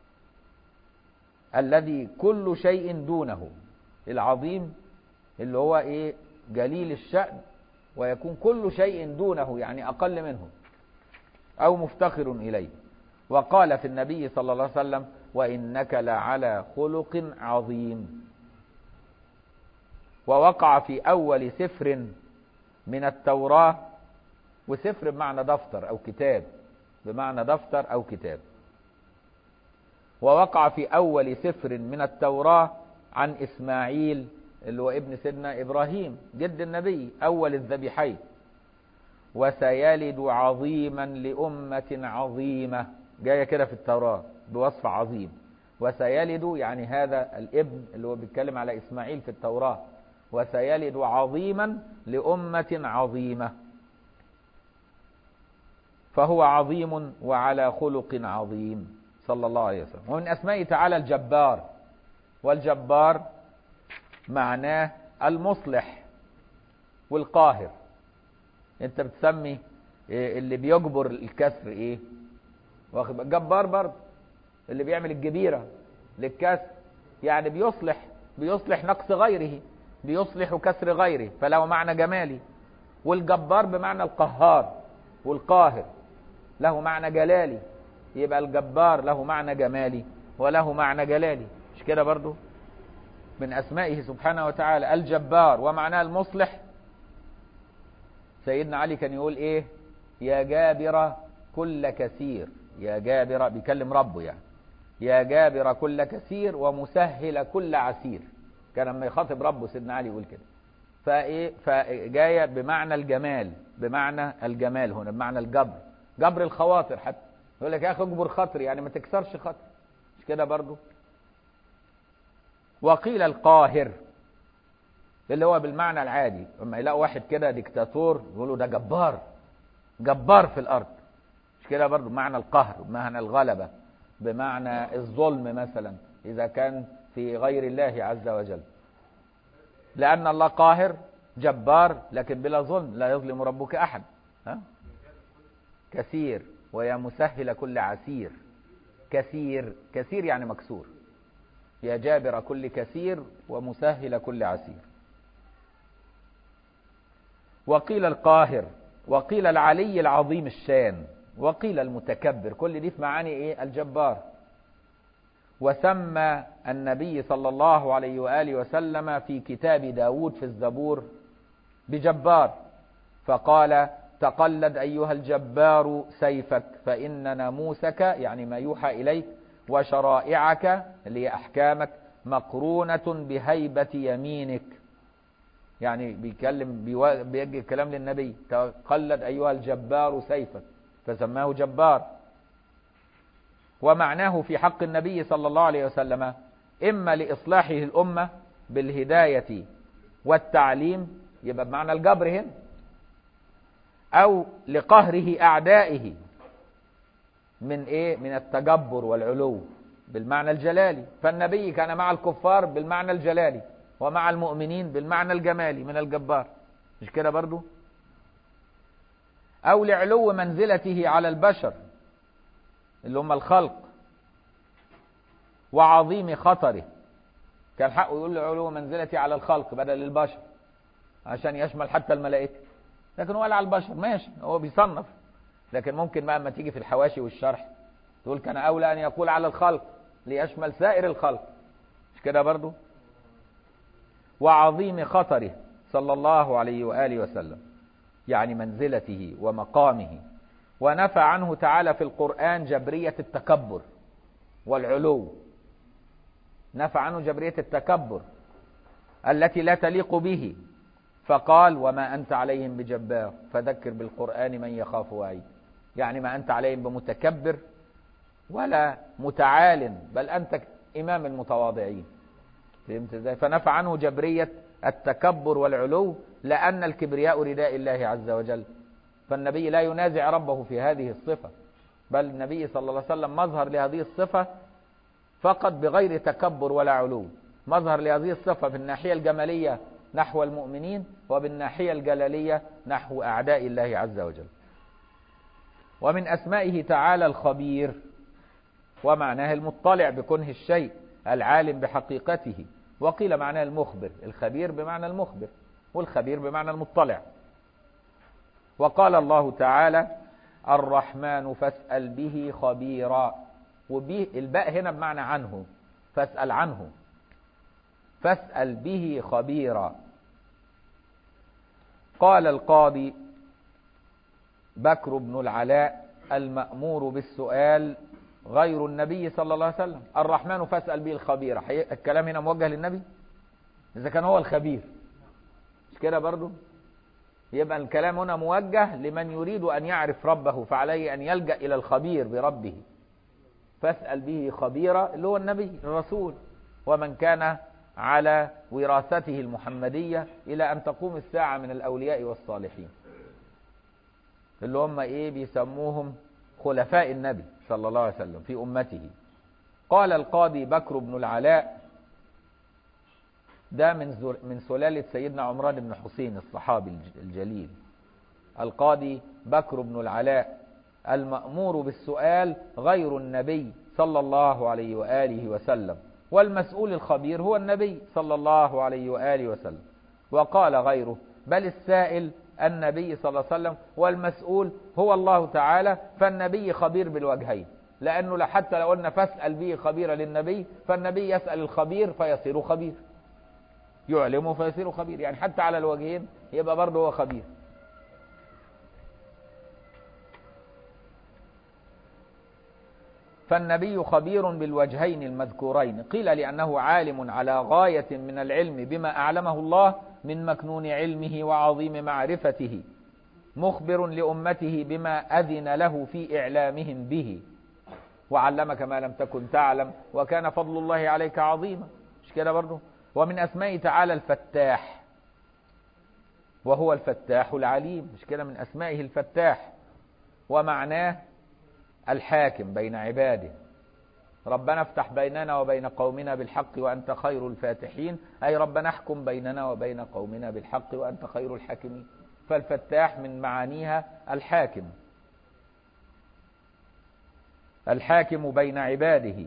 الذي كل شيء دونه العظيم اللي هو ايه جليل الشأن ويكون كل شيء دونه يعني أقل منه أو مفتخر إليه وقال في النبي صلى الله عليه وسلم وإنك لعلى خلق عظيم ووقع في أول سفر من التوراة وسفر بمعنى دفتر أو كتاب بمعنى دفتر أو كتاب ووقع في أول سفر من التوراة عن إسماعيل اللي هو ابن سيدنا إبراهيم جد النبي أول الذبيحين وسيلد عظيما لأمة عظيمة جاية كده في التوراة بوصف عظيم وسيلد يعني هذا الابن اللي هو بيتكلم على إسماعيل في التوراة وسيلد عظيما لأمة عظيمة فهو عظيم وعلى خلق عظيم صلى الله عليه وسلم ومن أسمائه تعالى الجبار والجبار معناه المصلح والقاهر انت بتسمي اللي بيجبر الكسر ايه واخد جبار برضه اللي بيعمل الجبيره للكسر يعني بيصلح بيصلح نقص غيره بيصلح كسر غيره فله معنى جمالي والجبار بمعنى القهار والقاهر له معنى جلالي يبقى الجبار له معنى جمالي وله معنى جلالي مش كده برضو من أسمائه سبحانه وتعالى الجبار ومعناه المصلح سيدنا علي كان يقول إيه يا جابر كل كثير يا جابر بيكلم ربه يعني يا جابر كل كثير ومسهل كل عسير كان لما يخاطب ربه سيدنا علي يقول كده فايه فجايه بمعنى الجمال بمعنى الجمال هنا بمعنى الجبر جبر الخواطر حتى يقول لك يا اخي اجبر خاطري يعني ما تكسرش خاطر مش كده برضو وقيل القاهر اللي هو بالمعنى العادي لما يلاقوا واحد كده ديكتاتور يقولوا ده جبار جبار في الارض مش كده برضو بمعنى القهر بمعنى الغلبه بمعنى الظلم مثلا اذا كان في غير الله عز وجل لأن الله قاهر جبار لكن بلا ظلم لا يظلم ربك أحد ها؟ كثير ويا مسهل كل عسير كثير كثير يعني مكسور يا جابر كل كثير ومسهل كل عسير وقيل القاهر وقيل العلي العظيم الشان وقيل المتكبر كل دي في معاني ايه الجبار وسمى النبي صلى الله عليه وآله وسلم في كتاب داود في الزبور بجبار فقال تقلد أيها الجبار سيفك فإن ناموسك يعني ما يوحى إليك وشرائعك اللي هي أحكامك مقرونة بهيبة يمينك يعني بيكلم بيجي الكلام للنبي تقلد أيها الجبار سيفك فسماه جبار ومعناه في حق النبي صلى الله عليه وسلم إما لإصلاحه الأمة بالهداية والتعليم يبقى بمعنى الجبر هنا أو لقهره أعدائه من إيه؟ من التجبر والعلو بالمعنى الجلالي فالنبي كان مع الكفار بالمعنى الجلالي ومع المؤمنين بالمعنى الجمالي من الجبار مش كده برضو أو لعلو منزلته على البشر اللي هم الخلق وعظيم خطره كان حقه يقول له علو منزلتي على الخلق بدل البشر عشان يشمل حتى الملائكة لكن هو قال على البشر ماشي هو بيصنف لكن ممكن بقى اما تيجي في الحواشي والشرح تقول كان أولى أن يقول على الخلق ليشمل سائر الخلق مش كده برضو وعظيم خطره صلى الله عليه وآله وسلم يعني منزلته ومقامه ونفى عنه تعالى في القرآن جبرية التكبر والعلو نفى عنه جبرية التكبر التي لا تليق به فقال وما أنت عليهم بجبار فذكر بالقرآن من يخاف وعيد يعني ما أنت عليهم بمتكبر ولا متعال بل أنت إمام المتواضعين فهمت ازاي فنفى عنه جبرية التكبر والعلو لأن الكبرياء رداء الله عز وجل فالنبي لا ينازع ربه في هذه الصفة بل النبي صلى الله عليه وسلم مظهر لهذه الصفة فقط بغير تكبر ولا علو مظهر لهذه الصفة في الناحية الجمالية نحو المؤمنين وبالناحية الجلالية نحو أعداء الله عز وجل ومن أسمائه تعالى الخبير ومعناه المطلع بكنه الشيء العالم بحقيقته وقيل معناه المخبر الخبير بمعنى المخبر والخبير بمعنى المطلع وقال الله تعالى الرحمن فاسأل به خبيرا وبه الباء هنا بمعنى عنه فاسأل عنه فاسأل به خبيرا قال القاضي بكر بن العلاء المأمور بالسؤال غير النبي صلى الله عليه وسلم الرحمن فاسأل به الخبير الكلام هنا موجه للنبي إذا كان هو الخبير مش كده برضو يبقى الكلام هنا موجه لمن يريد أن يعرف ربه فعليه أن يلجأ إلى الخبير بربه فاسأل به خبيرا اللي هو النبي الرسول ومن كان على وراثته المحمدية إلى أن تقوم الساعة من الأولياء والصالحين اللي هم إيه بيسموهم خلفاء النبي صلى الله عليه وسلم في أمته قال القاضي بكر بن العلاء ده من من سلالة سيدنا عمران بن حسين الصحابي الجليل القاضي بكر بن العلاء المأمور بالسؤال غير النبي صلى الله عليه وآله وسلم والمسؤول الخبير هو النبي صلى الله عليه وآله وسلم وقال غيره بل السائل النبي صلى الله عليه وسلم والمسؤول هو الله تعالى فالنبي خبير بالوجهين لأنه حتى لو قلنا فاسأل به خبيرا للنبي فالنبي يسأل الخبير فيصير خبير يعلمه فيصير خبير يعني حتى على الوجهين يبقى برضه هو خبير فالنبي خبير بالوجهين المذكورين قيل لأنه عالم على غاية من العلم بما أعلمه الله من مكنون علمه وعظيم معرفته مخبر لأمته بما أذن له في إعلامهم به وعلمك ما لم تكن تعلم وكان فضل الله عليك عظيما مش كده برضه ومن أسمائه تعالى الفتاح وهو الفتاح العليم مش كده من أسمائه الفتاح ومعناه الحاكم بين عباده ربنا افتح بيننا وبين قومنا بالحق وأنت خير الفاتحين أي ربنا احكم بيننا وبين قومنا بالحق وأنت خير الحاكمين فالفتاح من معانيها الحاكم الحاكم بين عباده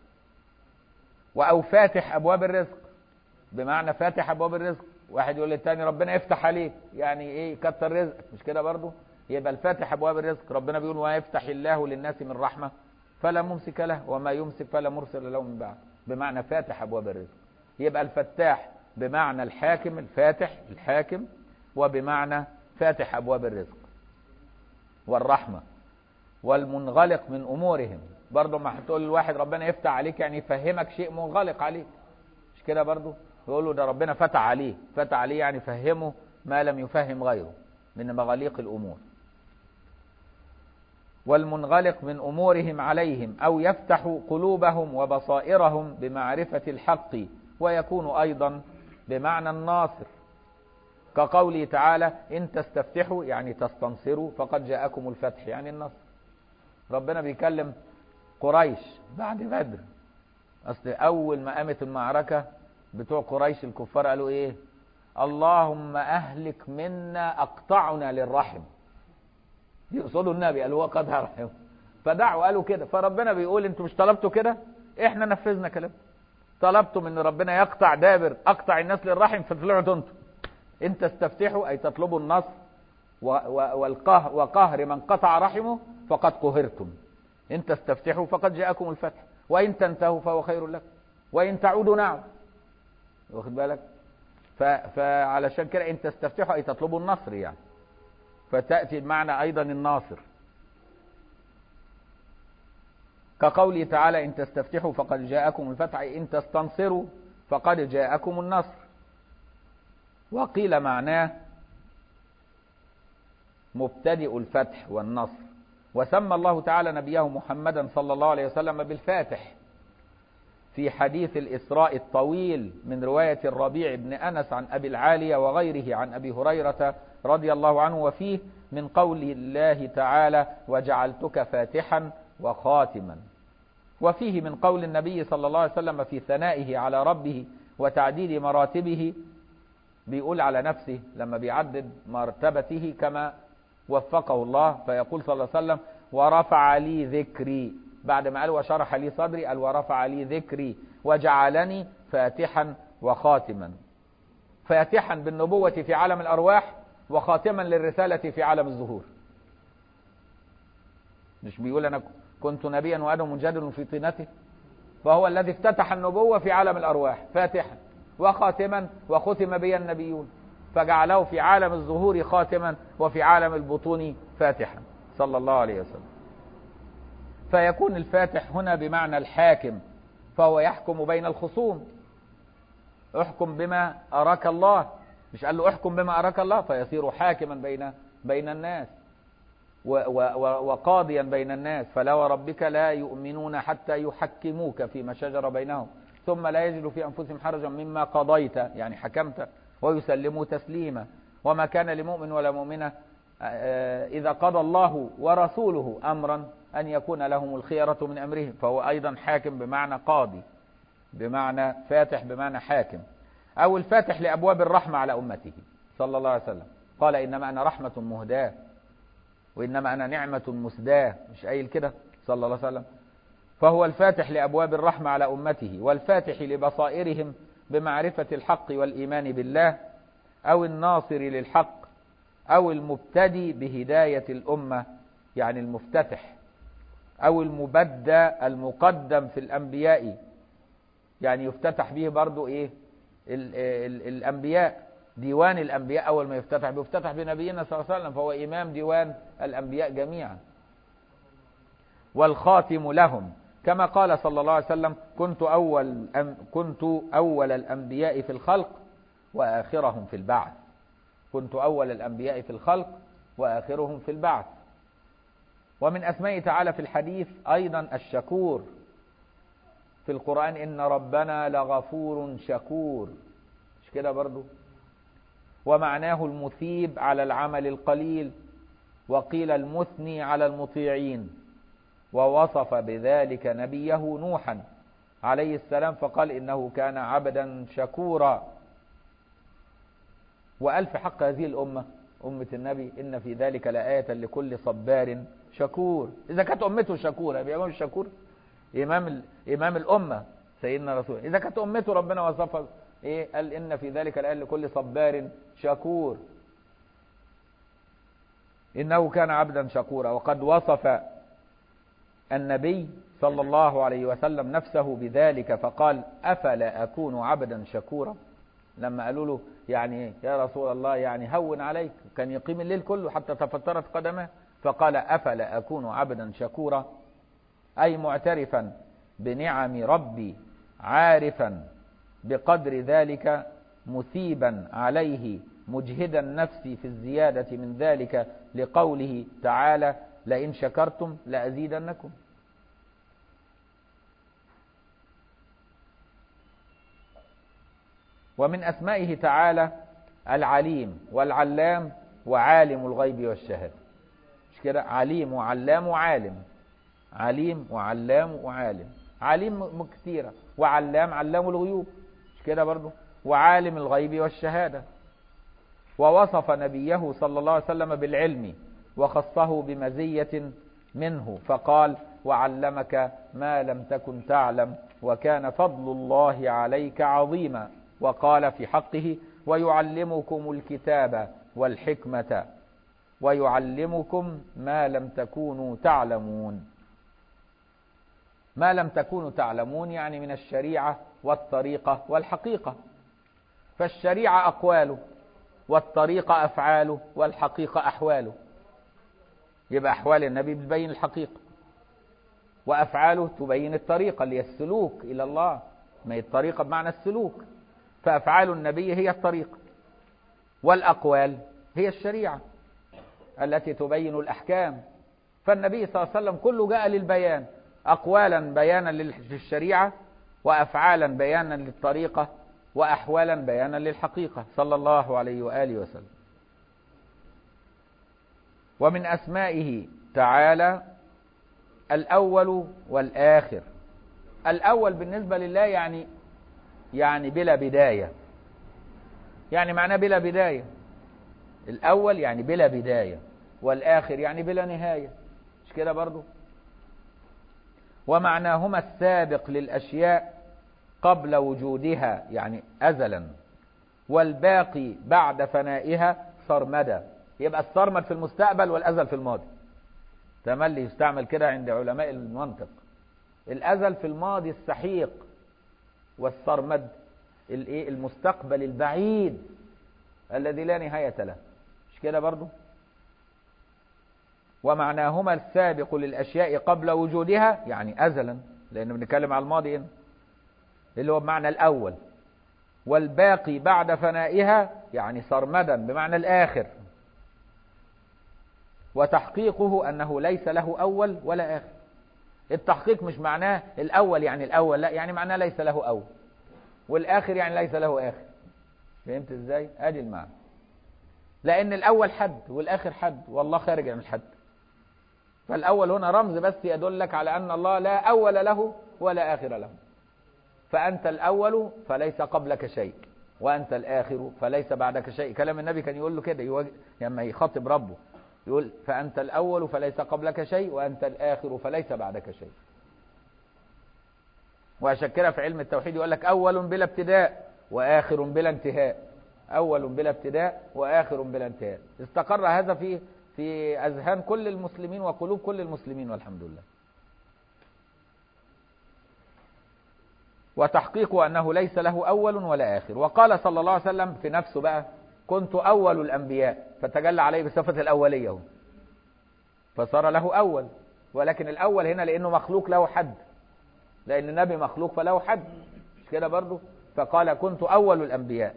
أو فاتح أبواب الرزق بمعنى فاتح أبواب الرزق واحد يقول للتاني ربنا يفتح عليك يعني ايه كتر رزقك مش كده برضه يبقى الفاتح ابواب الرزق ربنا بيقول ويفتح الله للناس من رحمه فلا ممسك له وما يمسك فلا مرسل له من بعد بمعنى فاتح ابواب الرزق يبقى الفتاح بمعنى الحاكم الفاتح الحاكم وبمعنى فاتح ابواب الرزق والرحمه والمنغلق من امورهم برضه ما هتقول للواحد ربنا يفتح عليك يعني يفهمك شيء منغلق عليك مش كده برضه يقول له ده ربنا فتح عليه فتح عليه يعني فهمه ما لم يفهم غيره من مغاليق الامور والمنغلق من امورهم عليهم او يفتح قلوبهم وبصائرهم بمعرفه الحق ويكون ايضا بمعنى الناصر كقوله تعالى ان تستفتحوا يعني تستنصروا فقد جاءكم الفتح يعني النصر ربنا بيكلم قريش بعد بدر اصل اول ما قامت المعركه بتوع قريش الكفار قالوا ايه اللهم اهلك منا اقطعنا للرحم يقصدوا النبي قالوا وقد رحم فدعوا قالوا كده فربنا بيقول انتوا مش طلبتوا كده احنا نفذنا كلام طلبتم ان ربنا يقطع دابر اقطع الناس للرحم فطلعتوا انتوا ان تستفتحوا اي تطلبوا النصر والقهر وقهر من قطع رحمه فقد قهرتم ان تستفتحوا فقد جاءكم الفتح وان تنتهوا فهو خير لكم وان تعودوا نعم واخد بالك فعلشان كده ان تستفتحوا اي تطلبوا النصر يعني فتاتي بمعنى ايضا الناصر كقوله تعالى إن تستفتحوا فقد جاءكم الفتح إن تستنصروا فقد جاءكم النصر وقيل معناه مبتدئ الفتح والنصر وسمى الله تعالى نبيه محمدا صلى الله عليه وسلم بالفاتح في حديث الإسراء الطويل من رواية الربيع بن أنس عن أبي العالية وغيره عن أبي هريرة رضي الله عنه وفيه من قول الله تعالى وجعلتك فاتحا وخاتما وفيه من قول النبي صلى الله عليه وسلم في ثنائه على ربه وتعديل مراتبه بيقول على نفسه لما بيعدد مرتبته كما وفقه الله فيقول صلى الله عليه وسلم ورفع لي ذكري بعد ما قال وشرح لي صدري قال ورفع لي ذكري وجعلني فاتحا وخاتما فاتحا بالنبوة في عالم الأرواح وخاتما للرسالة في عالم الظهور مش بيقول أنا كنت نبيا وأنا مجادل في طينته فهو الذي افتتح النبوة في عالم الأرواح فاتحا وخاتما وختم بي النبيون فجعله في عالم الظهور خاتما وفي عالم البطون فاتحا صلى الله عليه وسلم فيكون الفاتح هنا بمعنى الحاكم فهو يحكم بين الخصوم احكم بما أراك الله مش قال له احكم بما أراك الله فيصير حاكما بين بين الناس و و وقاضيا بين الناس فلا وربك لا يؤمنون حتى يحكموك فيما شجر بينهم ثم لا يجدوا في أنفسهم حرجا مما قضيت يعني حكمت ويسلموا تسليما وما كان لمؤمن ولا مؤمنة إذا قضى الله ورسوله أمرا أن يكون لهم الخيرة من أمرهم فهو أيضا حاكم بمعنى قاضي بمعنى فاتح بمعنى حاكم أو الفاتح لأبواب الرحمة على أمته صلى الله عليه وسلم قال إنما أنا رحمة مهداة وإنما أنا نعمة مسداة مش قايل كده صلى الله عليه وسلم فهو الفاتح لأبواب الرحمة على أمته والفاتح لبصائرهم بمعرفة الحق والإيمان بالله أو الناصر للحق أو المبتدي بهداية الأمة يعني المفتتح أو المبدى المقدم في الأنبياء يعني يفتتح به برضو إيه ال ال الأنبياء ديوان الأنبياء أول ما يفتتح بيفتتح بنبينا صلى الله عليه وسلم فهو إمام ديوان الأنبياء جميعا والخاتم لهم كما قال صلى الله عليه وسلم كنت أول أم كنت أول الأنبياء في الخلق وآخرهم في البعث كنت أول الأنبياء في الخلق وآخرهم في البعث ومن أسمائه تعالى في الحديث أيضا الشكور في القرآن إن ربنا لغفور شكور مش كده برضو ومعناه المثيب على العمل القليل وقيل المثني على المطيعين ووصف بذلك نبيه نوحا عليه السلام فقال إنه كان عبدا شكورا وقال في حق هذه الأمة أمة النبي إن في ذلك لآية لكل صبار شكور إذا كانت أمته شكورة يبقى إمام الشكور إمام إمام الأمة سيدنا رسول إذا كانت أمته ربنا وصفها إيه قال إن في ذلك لآية لكل صبار شكور إنه كان عبدا شكورا وقد وصف النبي صلى الله عليه وسلم نفسه بذلك فقال أفلا أكون عبدا شكورا لما قالوا له يعني يا رسول الله يعني هون عليك كان يقيم الليل كله حتى تفترت قدمه فقال أفلا أكون عبدا شكورا أي معترفا بنعم ربي عارفا بقدر ذلك مثيبا عليه مجهدا نفسي في الزيادة من ذلك لقوله تعالى لئن شكرتم لأزيدنكم ومن أسمائه تعالى العليم والعلام وعالم الغيب والشهادة مش كده عليم وعلام وعالم عليم وعلام وعالم عليم كثيرة وعلام علام الغيوب مش كده برضو وعالم الغيب والشهادة ووصف نبيه صلى الله عليه وسلم بالعلم وخصه بمزية منه فقال وعلمك ما لم تكن تعلم وكان فضل الله عليك عظيما وقال في حقه ويعلمكم الكتاب والحكمة ويعلمكم ما لم تكونوا تعلمون ما لم تكونوا تعلمون يعني من الشريعة والطريقة والحقيقة فالشريعة أقواله والطريقة أفعاله والحقيقة أحواله يبقى أحوال النبي بتبين الحقيقة وأفعاله تبين الطريقة اللي هي السلوك إلى الله ما هي الطريقة بمعنى السلوك فأفعال النبي هي الطريقة والأقوال هي الشريعة التي تبين الأحكام فالنبي صلى الله عليه وسلم كله جاء للبيان أقوالا بيانا للشريعة وأفعالا بيانا للطريقة وأحوالا بيانا للحقيقة صلى الله عليه وآله وسلم ومن أسمائه تعالى الأول والآخر الأول بالنسبة لله يعني يعني بلا بداية يعني معناه بلا بداية الأول يعني بلا بداية والآخر يعني بلا نهاية مش كده برضو ومعناهما السابق للأشياء قبل وجودها يعني أزلا والباقي بعد فنائها سرمدا يبقى السرمد في المستقبل والأزل في الماضي تملي يستعمل كده عند علماء المنطق الأزل في الماضي السحيق والسرمد الايه المستقبل البعيد الذي لا نهاية له مش كده برضو ومعناهما السابق للأشياء قبل وجودها يعني أزلا لأن بنتكلم على الماضي هنا اللي هو بمعنى الأول والباقي بعد فنائها يعني سرمدا بمعنى الآخر وتحقيقه أنه ليس له أول ولا آخر التحقيق مش معناه الأول يعني الأول لا يعني معناه ليس له أول والآخر يعني ليس له آخر فهمت إزاي؟ أدي المعنى لأن الأول حد والآخر حد والله خارج عن الحد فالأول هنا رمز بس يدلك على أن الله لا أول له ولا آخر له فأنت الأول فليس قبلك شيء وأنت الآخر فليس بعدك شيء كلام النبي كان يقول له كده لما يخاطب ربه يقول فأنت الأول فليس قبلك شيء وأنت الآخر فليس بعدك شيء وعشان كده في علم التوحيد يقول لك أول بلا ابتداء وآخر بلا انتهاء أول بلا ابتداء وآخر بلا انتهاء استقر هذا في في أذهان كل المسلمين وقلوب كل المسلمين والحمد لله وتحقيق أنه ليس له أول ولا آخر وقال صلى الله عليه وسلم في نفسه بقى كنت أول الأنبياء فتجلى عليه بصفة الأولية هو. فصار له أول ولكن الأول هنا لأنه مخلوق له حد لأن النبي مخلوق فله حد مش كده برضه فقال كنت أول الأنبياء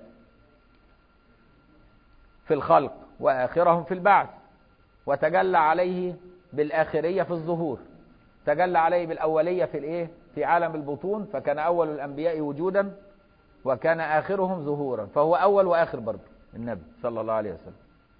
في الخلق وآخرهم في البعث وتجلى عليه بالآخرية في الظهور تجلى عليه بالأولية في الإيه في عالم البطون فكان أول الأنبياء وجودا وكان آخرهم ظهورا فهو أول وآخر برضه النبي صلى الله عليه وسلم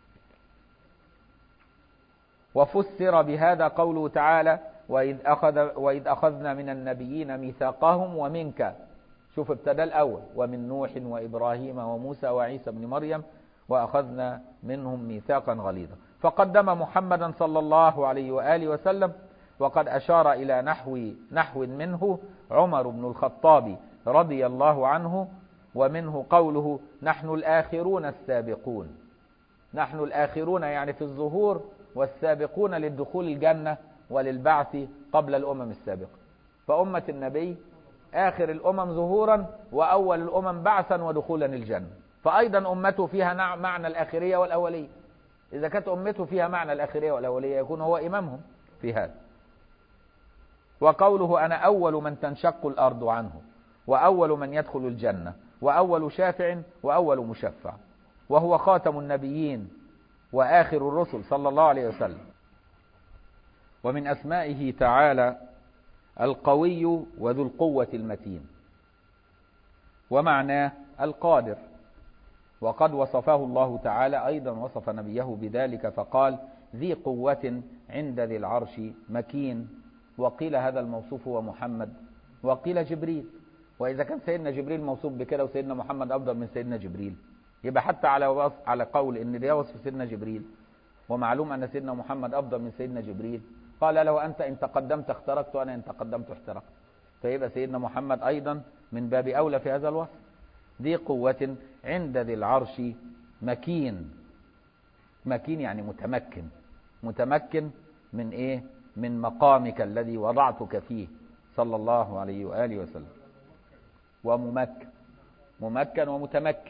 وفسر بهذا قوله تعالى وإذ, أخذ وإذ أخذنا من النبيين ميثاقهم ومنك شوف ابتدى الأول ومن نوح وإبراهيم وموسى وعيسى بن مريم وأخذنا منهم ميثاقا غليظا فقدم محمدا صلى الله عليه وآله وسلم وقد أشار إلى نحو نحو منه عمر بن الخطاب رضي الله عنه ومنه قوله نحن الآخرون السابقون نحن الآخرون يعني في الظهور والسابقون للدخول الجنة وللبعث قبل الأمم السابقة فأمة النبي آخر الأمم ظهورا وأول الأمم بعثا ودخولا الجنة فأيضا أمته فيها معنى الآخرية والأولية إذا كانت أمته فيها معنى الآخرية والأولية يكون هو إمامهم في هذا وقوله أنا أول من تنشق الأرض عنه وأول من يدخل الجنة وأول شافع وأول مشفع وهو خاتم النبيين وآخر الرسل صلى الله عليه وسلم ومن أسمائه تعالى القوي وذو القوة المتين ومعناه القادر وقد وصفه الله تعالى أيضا وصف نبيه بذلك فقال ذي قوة عند ذي العرش مكين وقيل هذا الموصوف هو محمد وقيل جبريل وإذا كان سيدنا جبريل موصوف بكده وسيدنا محمد أفضل من سيدنا جبريل يبقى حتى على وصف على قول إن ده وصف سيدنا جبريل ومعلوم أن سيدنا محمد أفضل من سيدنا جبريل قال له أنت إن تقدمت اخترقت وأنا إن تقدمت احترقت فيبقى سيدنا محمد أيضا من باب أولى في هذا الوصف ذي قوة عند ذي العرش مكين مكين يعني متمكن متمكن من إيه من مقامك الذي وضعتك فيه صلى الله عليه وآله وسلم وممكن ممكن ومتمكن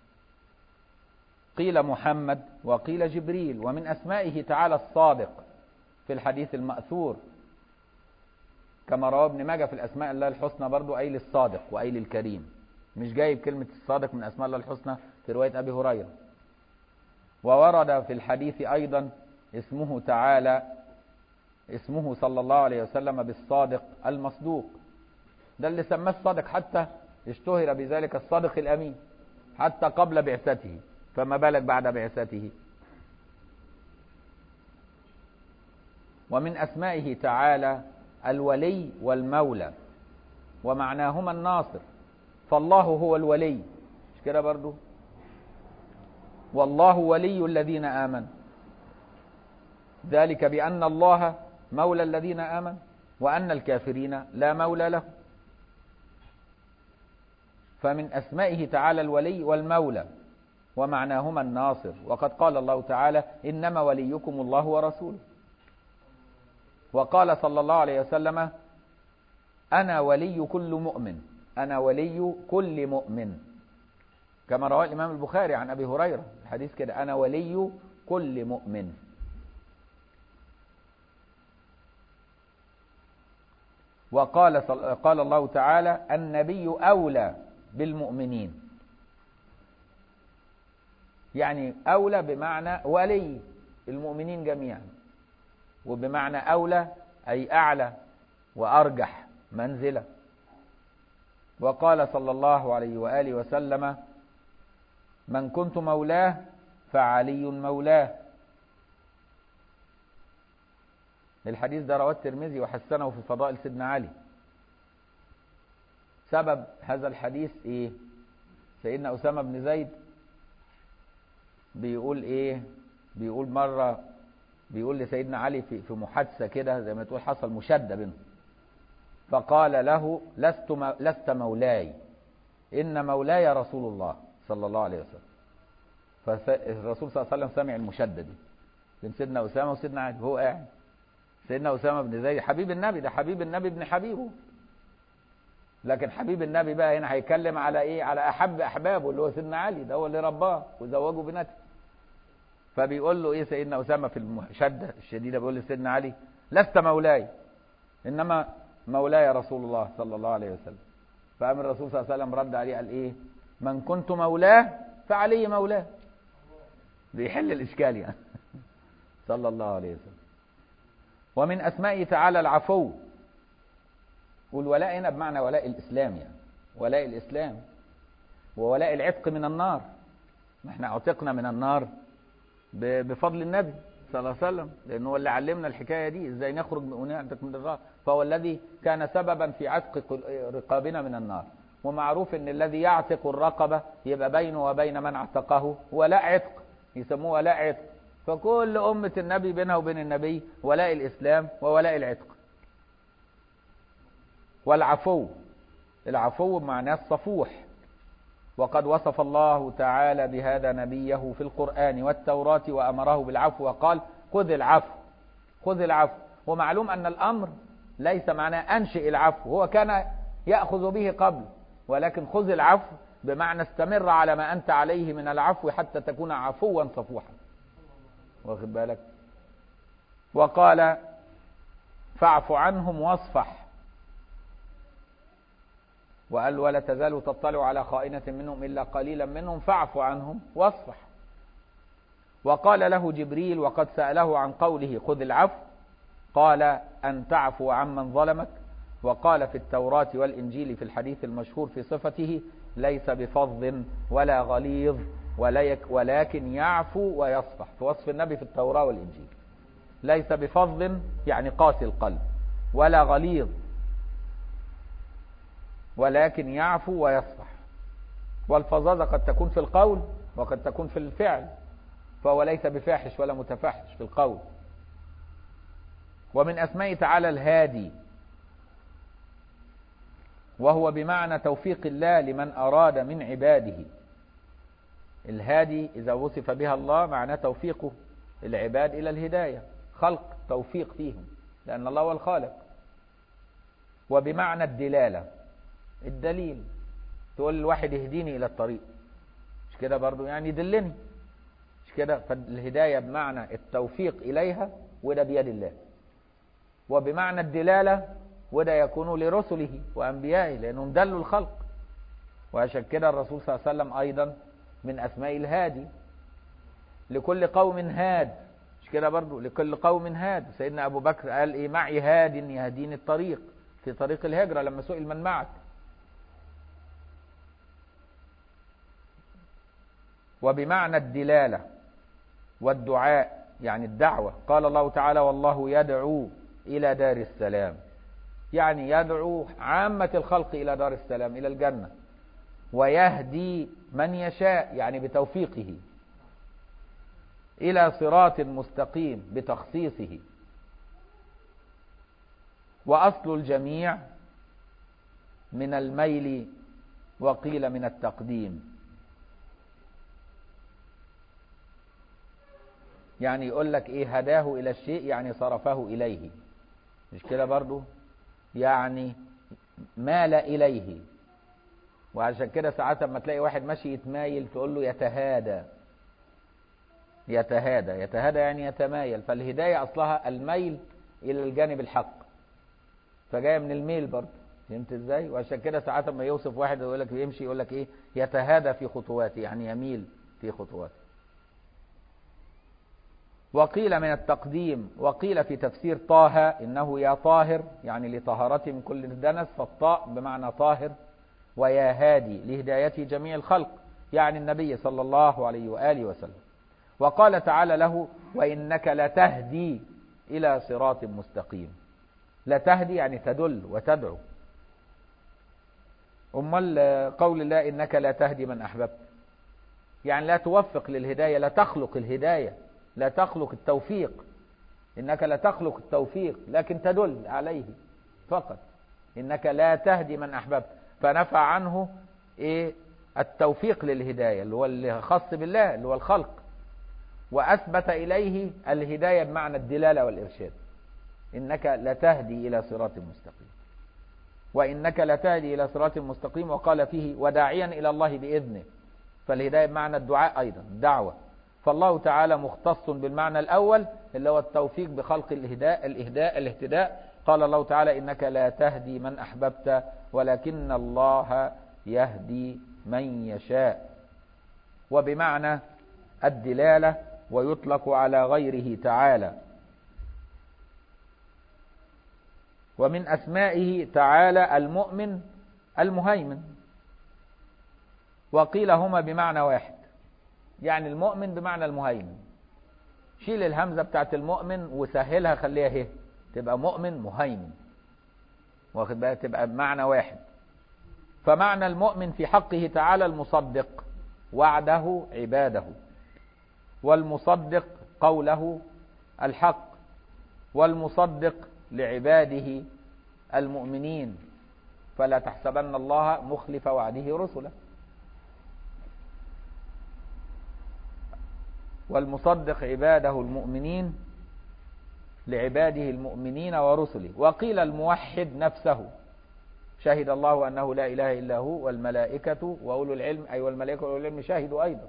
قيل محمد وقيل جبريل ومن أسمائه تعالى الصادق في الحديث المأثور كما رواه ابن ماجه في الاسماء الله الحسنى برضو اي للصادق واي للكريم مش جايب كلمه الصادق من اسماء الله الحسنى في روايه ابي هريره وورد في الحديث ايضا اسمه تعالى اسمه صلى الله عليه وسلم بالصادق المصدوق ده اللي سماه الصادق حتى اشتهر بذلك الصادق الامين حتى قبل بعثته فما بالك بعد بعثته ومن اسمائه تعالى الولي والمولى ومعناهما الناصر فالله هو الولي مش كده برضو والله ولي الذين امنوا ذلك بان الله مولى الذين امنوا وان الكافرين لا مولى لهم فمن اسمائه تعالى الولي والمولى ومعناهما الناصر وقد قال الله تعالى انما وليكم الله ورسوله وقال صلى الله عليه وسلم انا ولي كل مؤمن انا ولي كل مؤمن كما رواه الامام البخاري عن ابي هريره الحديث كده انا ولي كل مؤمن وقال قال الله تعالى النبي اولى بالمؤمنين يعني اولى بمعنى ولي المؤمنين جميعا وبمعنى اولى اي اعلى وارجح منزله وقال صلى الله عليه واله وسلم من كنت مولاه فعلي مولاه الحديث ده رواه الترمذي وحسنه في فضائل سيدنا علي سبب هذا الحديث ايه سيدنا اسامه بن زيد بيقول ايه بيقول مره بيقول لسيدنا علي في في محادثه كده زي ما تقول حصل مشاده بينهم فقال له لست لست مولاي ان مولاي رسول الله صلى الله عليه وسلم فالرسول صلى الله عليه وسلم سمع المشاده دي بين سيدنا اسامه وسيدنا علي وهو قاعد سيدنا اسامه بن زيد حبيب النبي ده حبيب النبي ابن حبيبه لكن حبيب النبي بقى هنا هيتكلم على ايه على احب احبابه اللي هو سيدنا علي ده هو اللي رباه وزوجه بنته فبيقول له ايه سيدنا اسامه في المشده الشديده بيقول لسيدنا علي لست مولاي انما مولاي رسول الله صلى الله عليه وسلم فقام الرسول صلى الله عليه وسلم رد عليه قال ايه من كنت مولاه فعلي مولاه بيحل الاشكال يعني صلى الله عليه وسلم ومن اسمائه تعالى العفو والولاء هنا بمعنى ولاء الاسلام يعني ولاء الاسلام وولاء العتق من النار ما احنا عتقنا من النار بفضل النبي صلى الله عليه وسلم لانه هو اللي علمنا الحكايه دي ازاي نخرج ونعتق من النار فهو الذي كان سببا في عتق رقابنا من النار ومعروف ان الذي يعتق الرقبه يبقى بينه وبين من اعتقه ولاء عتق يسموه ولاء عتق فكل أمة النبي بينها وبين النبي ولاء الإسلام وولاء العتق والعفو العفو معناه الصفوح وقد وصف الله تعالى بهذا نبيه في القرآن والتوراة وأمره بالعفو وقال خذ العفو خذ العفو ومعلوم أن الأمر ليس معناه أنشئ العفو هو كان يأخذ به قبل ولكن خذ العفو بمعنى استمر على ما أنت عليه من العفو حتى تكون عفوا صفوحا واخد بالك وقال فاعف عنهم واصفح وقال ولا تزال تطلع على خائنة منهم إلا قليلا منهم فاعف عنهم واصفح وقال له جبريل وقد سأله عن قوله خذ العفو قال أن تعفو عمن ظلمك وقال في التوراة والإنجيل في الحديث المشهور في صفته ليس بفظ ولا غليظ ولكن يعفو ويصفح في وصف النبي في التوراة والإنجيل ليس بفظ يعني قاسي القلب ولا غليظ ولكن يعفو ويصفح والفظاظة قد تكون في القول وقد تكون في الفعل فهو ليس بفاحش ولا متفحش في القول ومن أسماء تعالى الهادي وهو بمعنى توفيق الله لمن أراد من عباده الهادي إذا وصف بها الله معناه توفيقه العباد إلى الهداية خلق توفيق فيهم لأن الله هو الخالق وبمعنى الدلالة الدليل تقول الواحد يهديني إلى الطريق مش كده برضو يعني يدلني مش كده فالهداية بمعنى التوفيق إليها وده بيد الله وبمعنى الدلالة وده يكون لرسله وأنبيائه لأنهم دلوا الخلق وعشان كده الرسول صلى الله عليه وسلم أيضا من أسماء الهادي لكل قوم هاد مش كده برضو لكل قوم هاد سيدنا أبو بكر قال إيه معي هاد يهديني الطريق في طريق الهجرة لما سئل من معك وبمعنى الدلالة والدعاء يعني الدعوة قال الله تعالى والله يدعو إلى دار السلام يعني يدعو عامة الخلق إلى دار السلام إلى الجنة ويهدي من يشاء يعني بتوفيقه إلى صراط مستقيم بتخصيصه وأصل الجميع من الميل وقيل من التقديم يعني يقول لك ايه هداه الى الشيء يعني صرفه اليه مش كده برضو يعني مال اليه وعشان كده ساعات لما تلاقي واحد ماشي يتمايل تقول له يتهادى يتهادى يتهادى يعني يتمايل فالهداية أصلها الميل إلى الجانب الحق فجاية من الميل برضه فهمت ازاي وعشان كده ساعات لما يوصف واحد يقول لك يمشي يقول لك ايه يتهادى في خطواته يعني يميل في خطواته وقيل من التقديم وقيل في تفسير طه انه يا طاهر يعني لطهارته من كل دنس فالطاء بمعنى طاهر ويا هادي لهداية جميع الخلق يعني النبي صلى الله عليه وآله وسلم وقال تعالى له وإنك لتهدي إلى صراط مستقيم لتهدي يعني تدل وتدعو أمال قول الله إنك لا تهدي من أحببت يعني لا توفق للهداية لا تخلق الهداية لا تخلق التوفيق إنك لا تخلق التوفيق لكن تدل عليه فقط إنك لا تهدي من أحببت فنفى عنه إيه التوفيق للهداية اللي هو اللي خاص بالله اللي هو الخلق وأثبت إليه الهداية بمعنى الدلالة والإرشاد إنك لتهدي إلى صراط مستقيم وإنك لتهدي إلى صراط مستقيم وقال فيه وداعيا إلى الله بإذنه فالهداية بمعنى الدعاء أيضا الدعوة فالله تعالى مختص بالمعنى الأول اللي هو التوفيق بخلق الهداء الإهداء الاهتداء قال الله تعالى إنك لا تهدي من أحببت ولكن الله يهدي من يشاء وبمعنى الدلالة ويطلق على غيره تعالى ومن أسمائه تعالى المؤمن المهيمن وقيل هما بمعنى واحد يعني المؤمن بمعنى المهيمن شيل الهمزة بتاعت المؤمن وسهلها خليها هي تبقى مؤمن مهيمن واخد بالك تبقى بمعنى واحد فمعنى المؤمن في حقه تعالى المصدق وعده عباده والمصدق قوله الحق والمصدق لعباده المؤمنين فلا تحسبن الله مخلف وعده رسله والمصدق عباده المؤمنين لعباده المؤمنين ورسله وقيل الموحد نفسه شهد الله أنه لا إله إلا هو والملائكة وأولو العلم أي والملائكة وأولو العلم شهدوا أيضا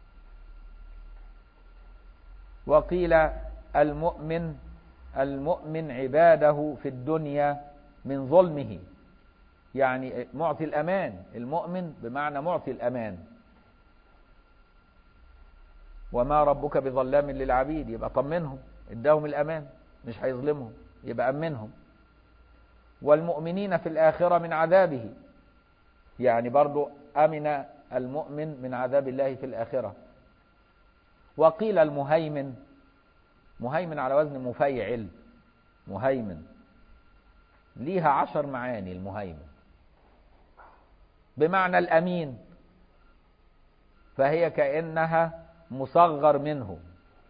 وقيل المؤمن المؤمن عباده في الدنيا من ظلمه يعني معطي الأمان المؤمن بمعنى معطي الأمان وما ربك بظلام للعبيد يبقى طمنهم اداهم الأمان مش هيظلمهم يبقى أمنهم والمؤمنين في الآخرة من عذابه يعني برضو أمن المؤمن من عذاب الله في الآخرة وقيل المهيمن مهيمن على وزن مفيعل مهيمن ليها عشر معاني المهيمن بمعنى الأمين فهي كأنها مصغر منه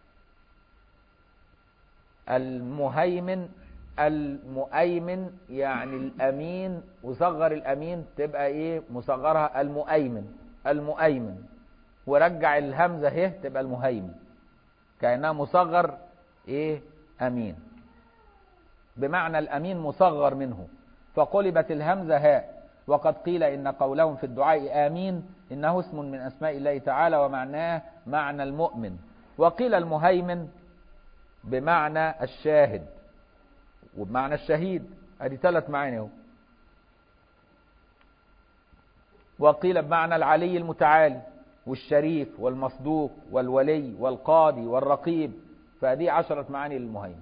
المهيمن المؤيمن يعني الأمين وصغر الأمين تبقى إيه مصغرها المؤيمن المؤيمن ورجع الهمزة هي تبقى المهيمن كأنها مصغر إيه أمين بمعنى الأمين مصغر منه فقلبت الهمزة هاء وقد قيل إن قولهم في الدعاء آمين إنه اسم من أسماء الله تعالى ومعناه معنى المؤمن وقيل المهيمن بمعنى الشاهد وبمعنى الشهيد ادي ثلاث معاني اهو وقيل بمعنى العلي المتعالي والشريف والمصدوق والولي والقاضي والرقيب فهذه عشرة معاني للمهيمن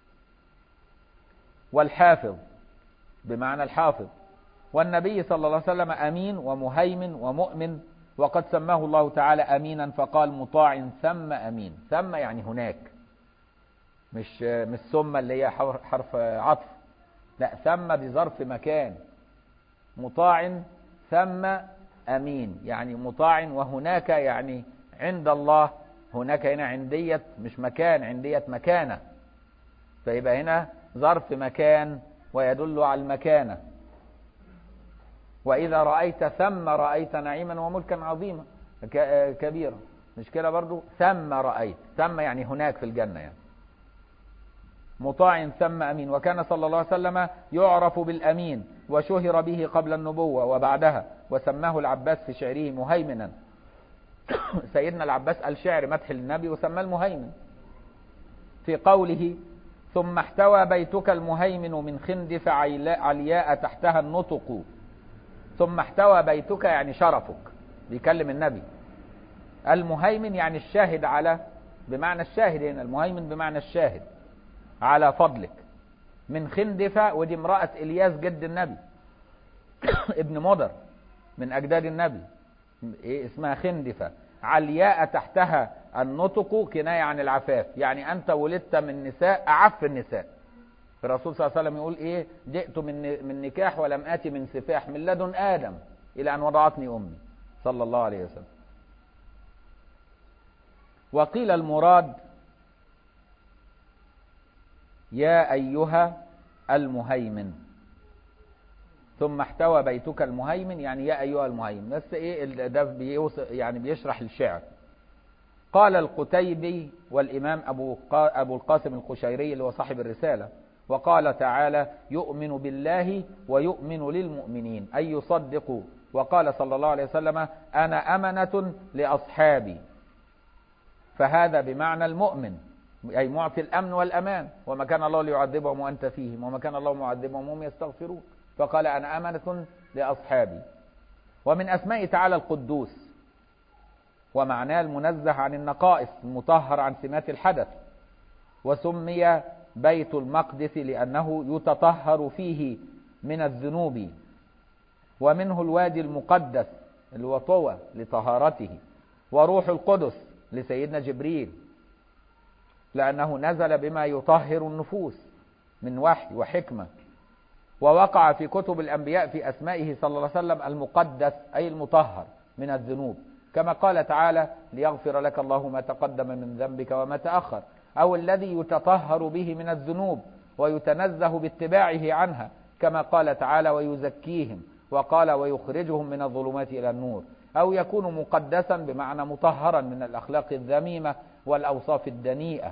والحافظ بمعنى الحافظ والنبي صلى الله عليه وسلم أمين ومهيمن ومؤمن وقد سماه الله تعالى أمينا فقال مطاع ثم أمين ثم يعني هناك مش مش ثم اللي هي حرف عطف لا ثم بظرف مكان مطاع ثم أمين يعني مطاع وهناك يعني عند الله هناك هنا عندية مش مكان عندية مكانة فيبقى هنا ظرف مكان ويدل على المكانة وإذا رأيت ثم رأيت نعيما وملكا عظيما كبيرا مش كده برضو ثم رأيت ثم يعني هناك في الجنة يعني مطاع ثم أمين وكان صلى الله عليه وسلم يعرف بالأمين وشهر به قبل النبوة وبعدها وسماه العباس في شعره مهيمنا سيدنا العباس قال شعر مدح للنبي وسماه المهيمن في قوله ثم احتوى بيتك المهيمن من خندف علياء تحتها النطق ثم احتوى بيتك يعني شرفك بيكلم النبي المهيمن يعني الشاهد على بمعنى الشاهد هنا المهيمن بمعنى الشاهد على فضلك من خندفة ودي امرأة إلياس جد النبي ابن مضر من أجداد النبي إيه اسمها خندفة علياء تحتها النطق كناية عن العفاف يعني أنت ولدت من نساء أعف النساء الرسول صلى الله عليه وسلم يقول إيه جئت من من نكاح ولم آتي من سفاح من لدن آدم إلى أن وضعتني أمي صلى الله عليه وسلم وقيل المراد يا أيها المهيمن ثم احتوى بيتك المهيمن يعني يا أيها المهيمن بس إيه ده بيوصف يعني بيشرح الشعر قال القتيبي والإمام أبو أبو القاسم القشيري اللي هو صاحب الرسالة وقال تعالى يؤمن بالله ويؤمن للمؤمنين أي يصدق وقال صلى الله عليه وسلم أنا أمنة لأصحابي فهذا بمعنى المؤمن أي معطي الأمن والأمان وما كان الله ليعذبهم وأنت فيهم وما كان الله معذبهم وهم يستغفرون فقال أنا أمنة لأصحابي ومن أسماء تعالى القدوس ومعناه المنزه عن النقائص المطهر عن سمات الحدث وسمي بيت المقدس لأنه يتطهر فيه من الذنوب ومنه الوادي المقدس اللي هو طوى لطهارته وروح القدس لسيدنا جبريل لأنه نزل بما يطهر النفوس من وحي وحكمة ووقع في كتب الأنبياء في أسمائه صلى الله عليه وسلم المقدس أي المطهر من الذنوب كما قال تعالى ليغفر لك الله ما تقدم من ذنبك وما تأخر أو الذي يتطهر به من الذنوب ويتنزه باتباعه عنها كما قال تعالى ويزكيهم وقال ويخرجهم من الظلمات إلى النور أو يكون مقدسا بمعنى مطهرا من الأخلاق الذميمة والأوصاف الدنيئة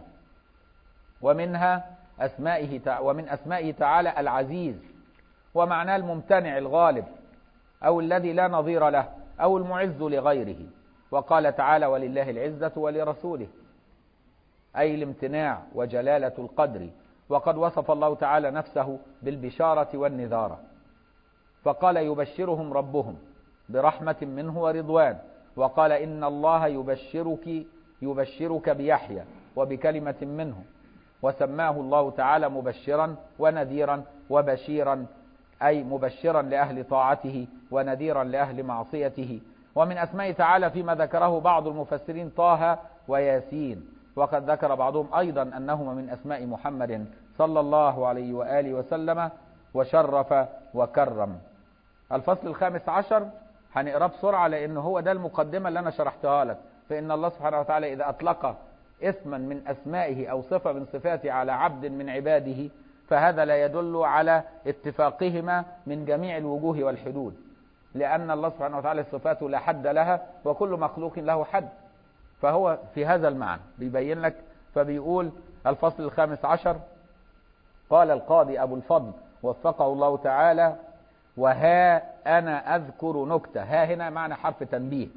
ومنها أسمائه ومن أسمائه تعالى العزيز ومعناه الممتنع الغالب أو الذي لا نظير له أو المعز لغيره وقال تعالى ولله العزة ولرسوله أي الامتناع وجلالة القدر وقد وصف الله تعالى نفسه بالبشارة والنذارة فقال يبشرهم ربهم برحمة منه ورضوان وقال إن الله يبشرك يبشرك بيحيى وبكلمة منه وسماه الله تعالى مبشرا ونذيرا وبشيرا أي مبشرا لأهل طاعته ونذيرا لأهل معصيته ومن أسماء تعالى فيما ذكره بعض المفسرين طه وياسين وقد ذكر بعضهم أيضا أنهما من أسماء محمد صلى الله عليه وآله وسلم وشرف وكرم الفصل الخامس عشر هنقراه بسرعة لأن هو ده المقدمة اللي أنا شرحتها لك فإن الله سبحانه وتعالى إذا أطلق اسما من أسمائه أو صفة من صفاته على عبد من عباده فهذا لا يدل على اتفاقهما من جميع الوجوه والحدود لأن الله سبحانه وتعالى صفاته لا حد لها وكل مخلوق له حد فهو في هذا المعنى بيبين لك فبيقول الفصل الخامس عشر قال القاضي أبو الفضل وفقه الله تعالى وها أنا أذكر نكتة ها هنا معنى حرف تنبيه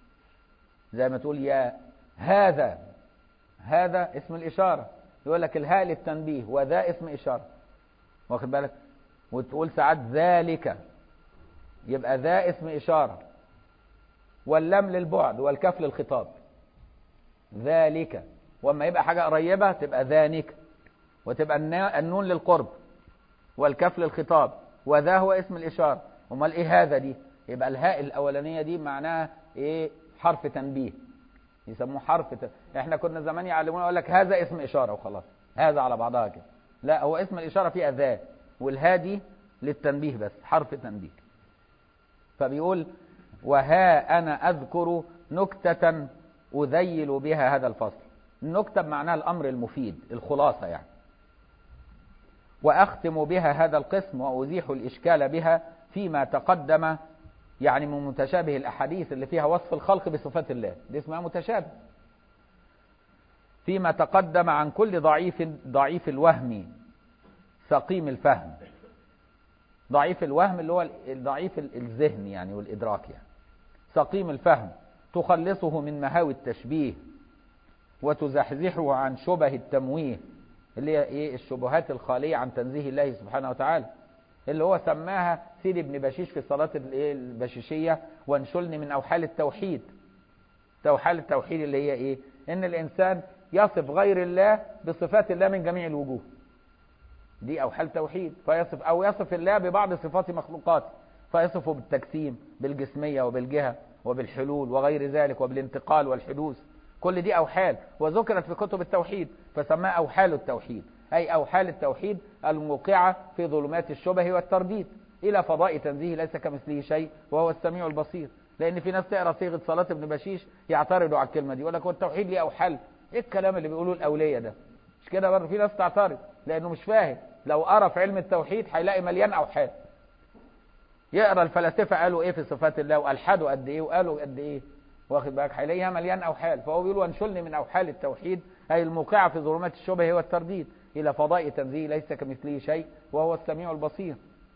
زي ما تقول يا هذا هذا اسم الإشارة يقول لك الهاء للتنبيه وذا اسم إشارة واخد بالك وتقول ساعات ذلك يبقى ذا اسم إشارة واللام للبعد والكاف للخطاب ذلك واما يبقى حاجة قريبة تبقى ذانك وتبقى النون للقرب والكاف للخطاب وذا هو اسم الإشارة امال ايه هذا دي يبقى الهاء الأولانية دي معناها ايه حرف تنبيه يسموه حرف ت... احنا كنا زمان يعلمونا يقول لك هذا اسم إشارة وخلاص هذا على بعضها كده لا هو اسم الإشارة فيها ذا والها دي للتنبيه بس حرف تنبيه فبيقول وها أنا أذكر نكتة أذيل بها هذا الفصل النكتة بمعناها الأمر المفيد الخلاصة يعني وأختم بها هذا القسم وأزيح الإشكال بها فيما تقدم يعني من متشابه الأحاديث اللي فيها وصف الخلق بصفات الله دي اسمها متشابه فيما تقدم عن كل ضعيف ضعيف الوهم سقيم الفهم ضعيف الوهم اللي هو ضعيف الذهن يعني والإدراك يعني سقيم الفهم تخلصه من مهاوي التشبيه وتزحزحه عن شبه التمويه اللي هي ايه الشبهات الخالية عن تنزيه الله سبحانه وتعالى اللي هو سماها سيدي ابن بشيش في الصلاة البشيشية وانشلني من أوحال التوحيد أوحال التوحيد اللي هي ايه ان الانسان يصف غير الله بصفات الله من جميع الوجوه دي أوحال توحيد فيصف أو يصف الله ببعض صفات مخلوقاته فيصفه بالتجسيم بالجسمية وبالجهة وبالحلول وغير ذلك وبالانتقال والحدوث كل دي أوحال وذكرت في كتب التوحيد فسماها أوحال التوحيد أي أوحال التوحيد الموقعة في ظلمات الشبه والترديد إلى فضاء تنزيه ليس كمثله شيء وهو السميع البصير لأن في ناس تقرأ صيغة صلاة ابن بشيش يعترضوا على الكلمة دي يقول لك هو التوحيد ليه أوحال إيه الكلام اللي بيقولوه الأولية ده مش كده برضه في ناس تعترض لأنه مش فاهم لو قرأ في علم التوحيد هيلاقي مليان أوحال يقرأ الفلاسفة قالوا إيه في صفات الله وألحدوا قد إيه وقالوا قد إيه واخد بالك هيلاقيها مليان أوحال فهو بيقول وانشلني من أوحال التوحيد أي الموقعة في ظلمات الشبه والترديد إلى فضاء تنزيه ليس كمثله شيء وهو السميع البصير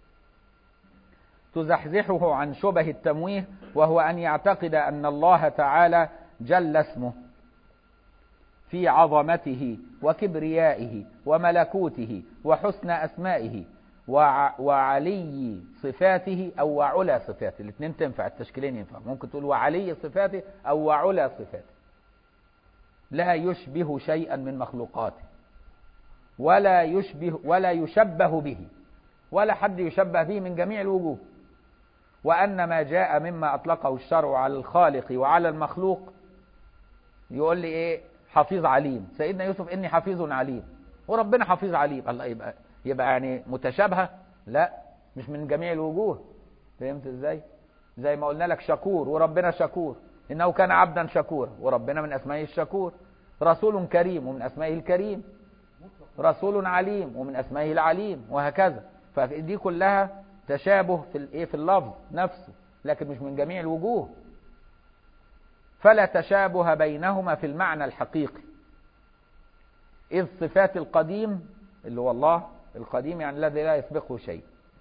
تزحزحه عن شبه التمويه وهو أن يعتقد أن الله تعالى جل اسمه في عظمته وكبريائه وملكوته وحسن أسمائه وعلي صفاته أو وعلى صفاته الاثنين تنفع التشكيلين ينفع ممكن تقول وعلي صفاته أو وعلى صفاته لا يشبه شيئا من مخلوقاته ولا يشبه ولا يشبه به ولا حد يشبه به من جميع الوجوه وأن ما جاء مما أطلقه الشرع على الخالق وعلى المخلوق يقول لي إيه حفيظ عليم سيدنا يوسف إني حفيظ عليم وربنا حفيظ عليم الله يبقى يبقى يعني متشابهة لا مش من جميع الوجوه فهمت ازاي زي ما قلنا لك شكور وربنا شكور إنه كان عبدا شكورا وربنا من أسمائه الشكور رسول كريم ومن أسمائه الكريم رسول عليم ومن أسمائه العليم وهكذا فدي كلها تشابه في الايه في اللفظ نفسه لكن مش من جميع الوجوه فلا تشابه بينهما في المعنى الحقيقي إذ صفات القديم اللي هو الله القديم يعني الذي لا يسبقه شيء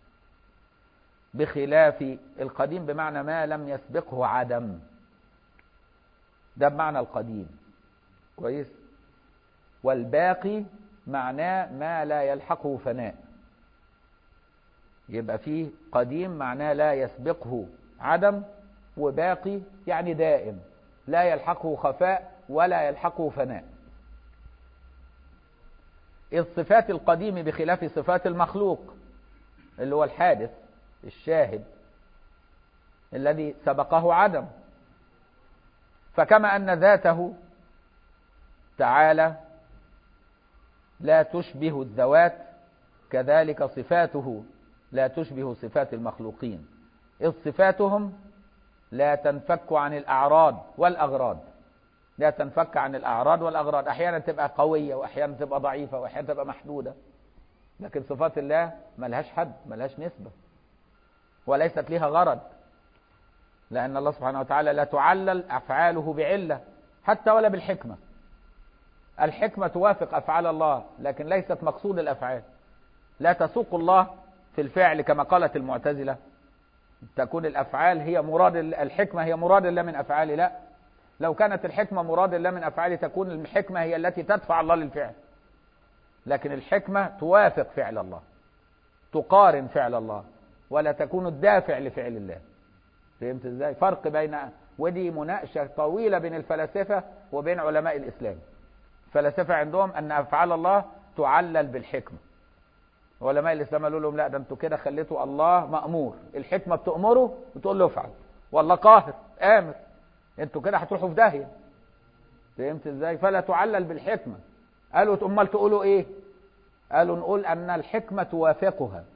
بخلاف القديم بمعنى ما لم يسبقه عدم ده بمعنى القديم كويس والباقي معناه ما لا يلحقه فناء يبقى فيه قديم معناه لا يسبقه عدم وباقي يعني دائم لا يلحقه خفاء ولا يلحقه فناء إذ صفات القديم بخلاف صفات المخلوق اللي هو الحادث الشاهد الذي سبقه عدم فكما أن ذاته تعالى لا تشبه الذوات كذلك صفاته لا تشبه صفات المخلوقين إذ صفاتهم لا تنفك عن الأعراض والأغراض لا تنفك عن الأعراض والأغراض أحيانا تبقى قوية وأحيانا تبقى ضعيفة وأحيانا تبقى محدودة لكن صفات الله ملهاش حد ملهاش نسبة وليست لها غرض لأن الله سبحانه وتعالى لا تعلل أفعاله بعلة حتى ولا بالحكمة الحكمة توافق أفعال الله لكن ليست مقصود الأفعال لا تسوق الله في الفعل كما قالت المعتزلة تكون الأفعال هي مراد الحكمة هي مراد الله من أفعاله لا لو كانت الحكمة مراد الله من أفعاله تكون الحكمة هي التي تدفع الله للفعل لكن الحكمة توافق فعل الله تقارن فعل الله ولا تكون الدافع لفعل الله فهمت ازاي فرق بين ودي مناقشه طويله بين الفلاسفه وبين علماء الاسلام الفلاسفه عندهم ان افعال الله تعلل بالحكمه علماء الاسلام قالوا لهم لا ده انتوا كده خليتوا الله مامور الحكمه بتامره وتقول له افعل والله قاهر امر انتوا كده هتروحوا في داهيه فهمت ازاي فلا تعلل بالحكمه قالوا امال تقولوا ايه قالوا نقول ان الحكمه توافقها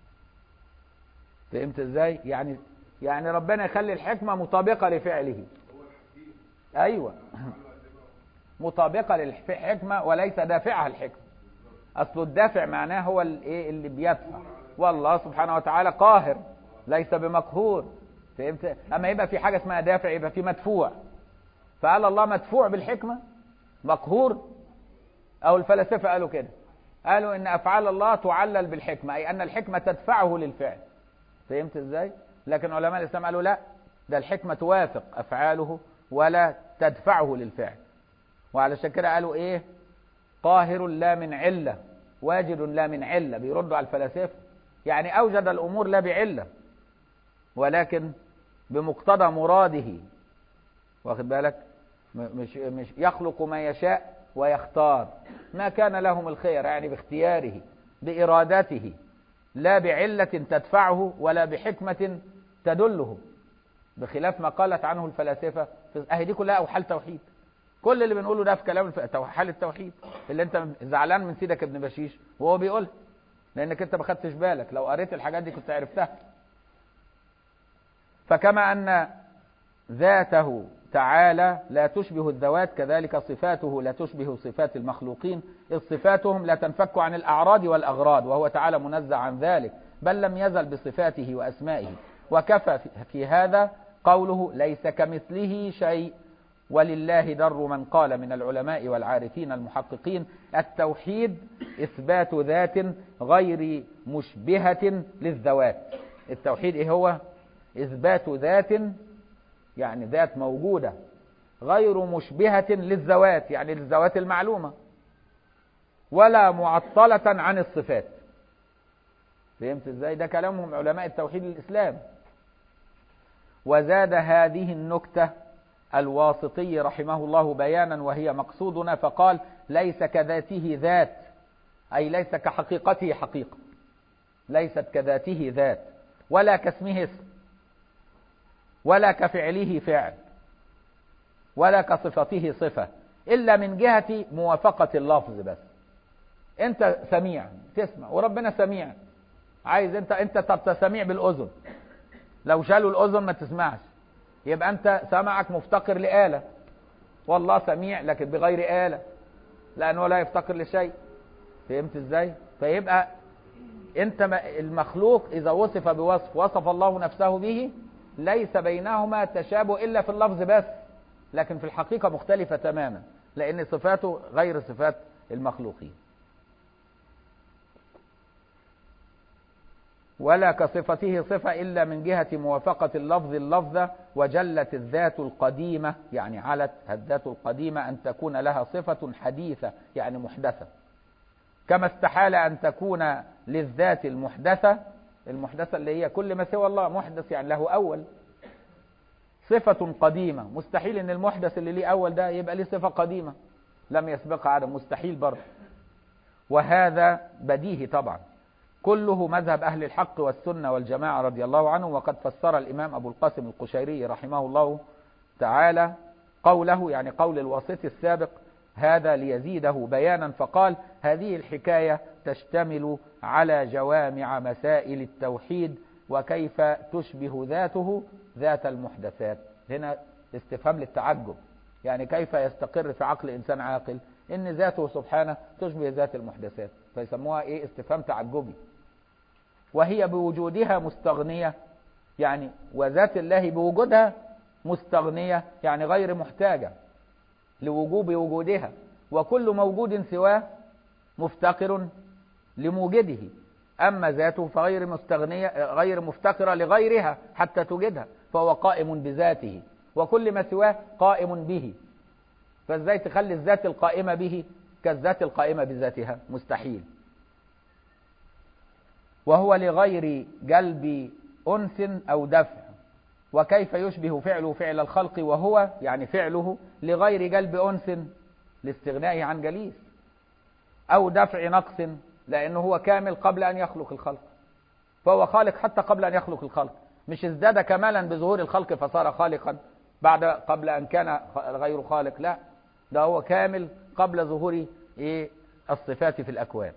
فهمت ازاي يعني يعني ربنا يخلي الحكمه مطابقه لفعله ايوه مطابقه للحكمه وليس دافعها الحكمه اصل الدافع معناه هو الايه اللي بيدفع والله سبحانه وتعالى قاهر ليس بمقهور فهمت اما يبقى في حاجه اسمها دافع يبقى في مدفوع فقال الله مدفوع بالحكمه مقهور او الفلاسفه قالوا كده قالوا ان افعال الله تعلل بالحكمه اي ان الحكمه تدفعه للفعل فهمت ازاي لكن علماء الاسلام قالوا لا ده الحكمه توافق افعاله ولا تدفعه للفعل وعلشان كده قالوا ايه قاهر لا من عله واجد لا من عله بيردوا على الفلاسفه يعني اوجد الامور لا بعله ولكن بمقتضى مراده واخد بالك مش مش يخلق ما يشاء ويختار ما كان لهم الخير يعني باختياره بارادته لا بعله تدفعه ولا بحكمه تدله بخلاف ما قالت عنه الفلاسفه اهي دي كلها اوحال توحيد كل اللي بنقوله ده في كلام حال التوحيد اللي انت زعلان من سيدك ابن بشيش وهو بيقول لانك انت ما خدتش بالك لو قريت الحاجات دي كنت عرفتها فكما ان ذاته تعالى لا تشبه الذوات كذلك صفاته لا تشبه صفات المخلوقين إذ صفاتهم لا تنفك عن الأعراض والأغراض وهو تعالى منزه عن ذلك بل لم يزل بصفاته وأسمائه وكفى في هذا قوله ليس كمثله شيء ولله در من قال من العلماء والعارفين المحققين التوحيد إثبات ذات غير مشبهة للذوات التوحيد إيه هو إثبات ذات يعني ذات موجودة غير مشبهة للذوات يعني للذوات المعلومة ولا معطلة عن الصفات فهمت ازاي ده كلامهم علماء التوحيد الإسلام وزاد هذه النكتة الواسطي رحمه الله بيانا وهي مقصودنا فقال ليس كذاته ذات أي ليس كحقيقته حقيقة ليست كذاته ذات ولا كاسمه اسم ولا كفعله فعل ولا كصفته صفة إلا من جهة موافقة اللفظ بس أنت سميع تسمع وربنا سميع عايز أنت أنت طب سميع بالأذن لو شالوا الأذن ما تسمعش يبقى أنت سمعك مفتقر لآلة والله سميع لكن بغير آلة لأنه لا يفتقر لشيء فهمت إزاي فيبقى أنت المخلوق إذا وصف بوصف وصف الله نفسه به ليس بينهما تشابه إلا في اللفظ بس لكن في الحقيقة مختلفة تماما لأن صفاته غير صفات المخلوقين ولا كصفته صفة إلا من جهة موافقة اللفظ اللفظة وجلت الذات القديمة يعني علت الذات القديمة أن تكون لها صفة حديثة يعني محدثة كما استحال أن تكون للذات المحدثة المحدثة اللي هي كل ما سوى الله محدث يعني له أول صفة قديمة مستحيل أن المحدث اللي ليه أول ده يبقى ليه صفة قديمة لم يسبقها عدم مستحيل برضه وهذا بديهي طبعا كله مذهب أهل الحق والسنة والجماعة رضي الله عنهم وقد فسر الإمام أبو القاسم القشيري رحمه الله تعالى قوله يعني قول الواسط السابق هذا ليزيده بيانا فقال هذه الحكاية تشتمل على جوامع مسائل التوحيد وكيف تشبه ذاته ذات المحدثات هنا استفهام للتعجب يعني كيف يستقر في عقل إنسان عاقل إن ذاته سبحانه تشبه ذات المحدثات فيسموها إيه استفهام تعجبي وهي بوجودها مستغنية يعني وذات الله بوجودها مستغنية يعني غير محتاجة لوجوب وجودها وكل موجود سواه مفتقر لموجده أما ذاته فغير مستغنية غير مفتقرة لغيرها حتى توجدها فهو قائم بذاته وكل ما سواه قائم به فازاي تخلي الذات القائمة به كالذات القائمة بذاتها مستحيل وهو لغير جلب أنس أو دفع وكيف يشبه فعله فعل الخلق وهو يعني فعله لغير جلب أنس لاستغنائه عن جليس أو دفع نقص لأنه هو كامل قبل أن يخلق الخلق فهو خالق حتى قبل أن يخلق الخلق مش ازداد كمالا بظهور الخلق فصار خالقا بعد قبل أن كان غير خالق لا ده هو كامل قبل ظهور إيه الصفات في الأكوان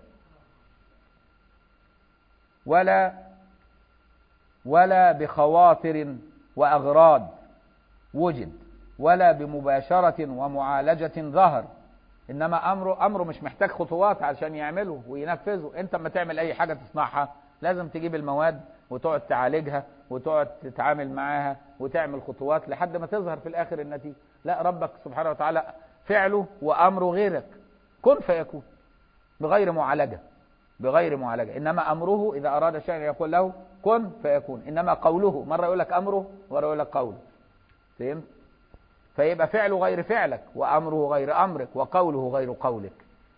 ولا ولا بخواطر وأغراض وجد ولا بمباشرة ومعالجة ظهر إنما أمره أمره مش محتاج خطوات عشان يعمله وينفذه أنت لما تعمل أي حاجة تصنعها لازم تجيب المواد وتقعد تعالجها وتقعد تتعامل معاها وتعمل خطوات لحد ما تظهر في الآخر النتيجة لا ربك سبحانه وتعالى فعله وأمره غيرك كن فيكون بغير معالجة بغير معالجة إنما أمره إذا أراد شيئا يقول له كن فيكون إنما قوله مرة يقول لك أمره مرة يقول لك قوله فهمت فيبقى فعله غير فعلك وأمره غير أمرك وقوله غير قولك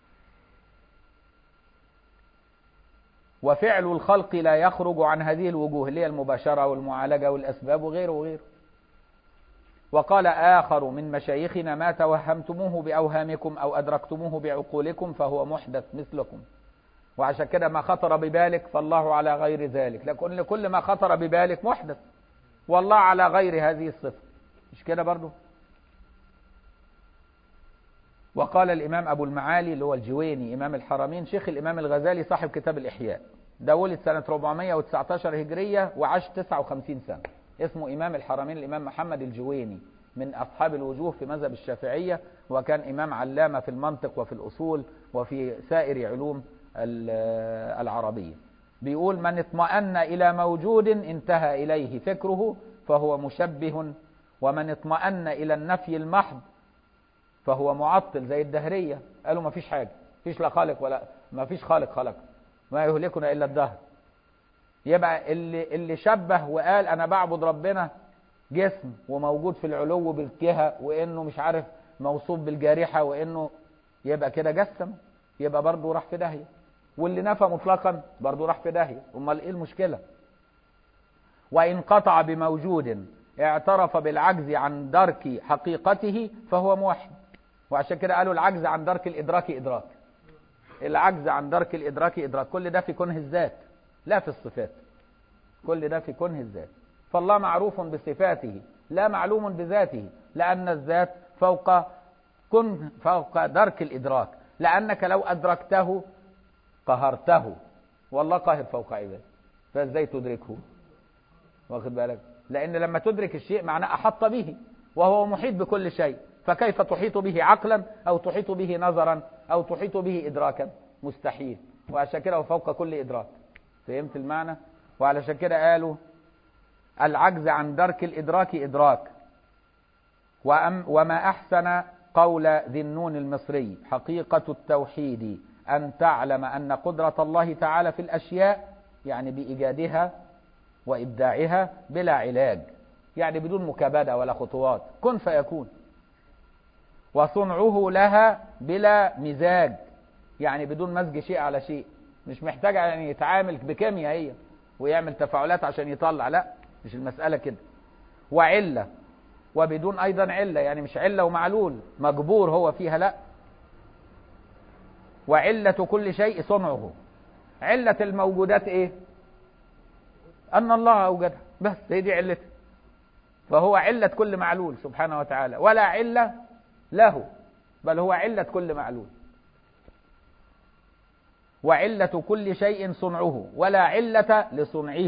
وفعل الخلق لا يخرج عن هذه الوجوه اللي هي المباشرة والمعالجة والأسباب وغيره وغيره وقال آخر من مشايخنا ما توهمتموه بأوهامكم أو أدركتموه بعقولكم فهو محدث مثلكم وعشان كده ما خطر ببالك فالله على غير ذلك لكن لكل ما خطر ببالك محدث والله على غير هذه الصفة مش كده برضو وقال الإمام أبو المعالي اللي هو الجويني إمام الحرمين شيخ الإمام الغزالي صاحب كتاب الإحياء ده ولد سنة 419 هجرية وعاش 59 سنة اسمه إمام الحرمين الإمام محمد الجويني من أصحاب الوجوه في مذهب الشافعية وكان إمام علامة في المنطق وفي الأصول وفي سائر علوم العربية بيقول من اطمأن إلى موجود انتهى إليه فكره فهو مشبه ومن اطمأن إلى النفي المحض فهو معطل زي الدهرية قالوا ما فيش حاجة فيش لا خالق ولا ما فيش خالق خلق ما يهلكنا إلا الدهر يبقى اللي, اللي شبه وقال أنا بعبد ربنا جسم وموجود في العلو بالكهة وإنه مش عارف موصوف بالجارحة وإنه يبقى كده جسم يبقى برضه راح في داهية واللي نفى مطلقا برضه راح في داهية امال ايه المشكلة وإن قطع بموجود اعترف بالعجز عن درك حقيقته فهو موحد وعشان كده قالوا العجز عن درك الإدراك إدراك العجز عن درك الإدراك إدراك كل ده في كنه الذات لا في الصفات كل ده في كنه الذات فالله معروف بصفاته لا معلوم بذاته لأن الذات فوق كن فوق درك الإدراك لأنك لو أدركته قهرته والله قاهر فوق عباده فازاي تدركه واخد بالك لأن لما تدرك الشيء معناه أحط به وهو محيط بكل شيء فكيف تحيط به عقلا أو تحيط به نظرا أو تحيط به إدراكا مستحيل وعشان كده هو فوق كل إدراك فهمت المعنى وعلشان كده قالوا العجز عن درك الإدراك إدراك وأم وما أحسن قول ذي النون المصري حقيقة التوحيد أن تعلم أن قدرة الله تعالى في الأشياء يعني بإيجادها وإبداعها بلا علاج يعني بدون مكابدة ولا خطوات كن فيكون وصنعه لها بلا مزاج يعني بدون مزج شيء على شيء مش محتاج يعني يتعامل بكيمياء هي ويعمل تفاعلات عشان يطلع لا مش المسألة كده وعلة وبدون أيضا علة يعني مش علة ومعلول مجبور هو فيها لا وعلة كل شيء صنعه علة الموجودات ايه أن الله أوجدها بس هي دي علته فهو علة كل معلول سبحانه وتعالى ولا علة له بل هو علة كل معلول وعلة كل شيء صنعه ولا علة لصنعه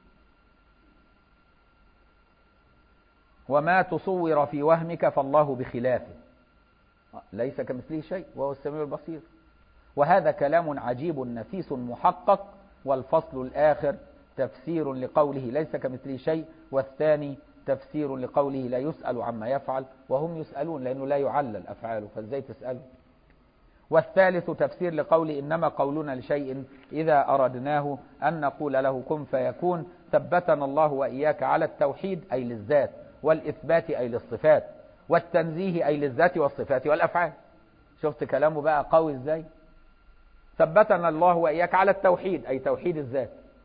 وما تصور في وهمك فالله بخلافه ليس كمثله شيء وهو السميع البصير وهذا كلام عجيب نفيس محقق والفصل الآخر تفسير لقوله ليس كمثله شيء والثاني تفسير لقوله لا يسأل عما يفعل وهم يسألون لأنه لا يعلل أفعاله فازاي تسأله والثالث تفسير لقوله إنما قولنا لشيء إذا أردناه أن نقول له كن فيكون ثبتنا الله وإياك على التوحيد أي للذات والإثبات أي للصفات والتنزيه أي للذات والصفات والأفعال شفت كلامه بقى قوي إزاي ثبتنا الله وإياك على التوحيد أي توحيد الذات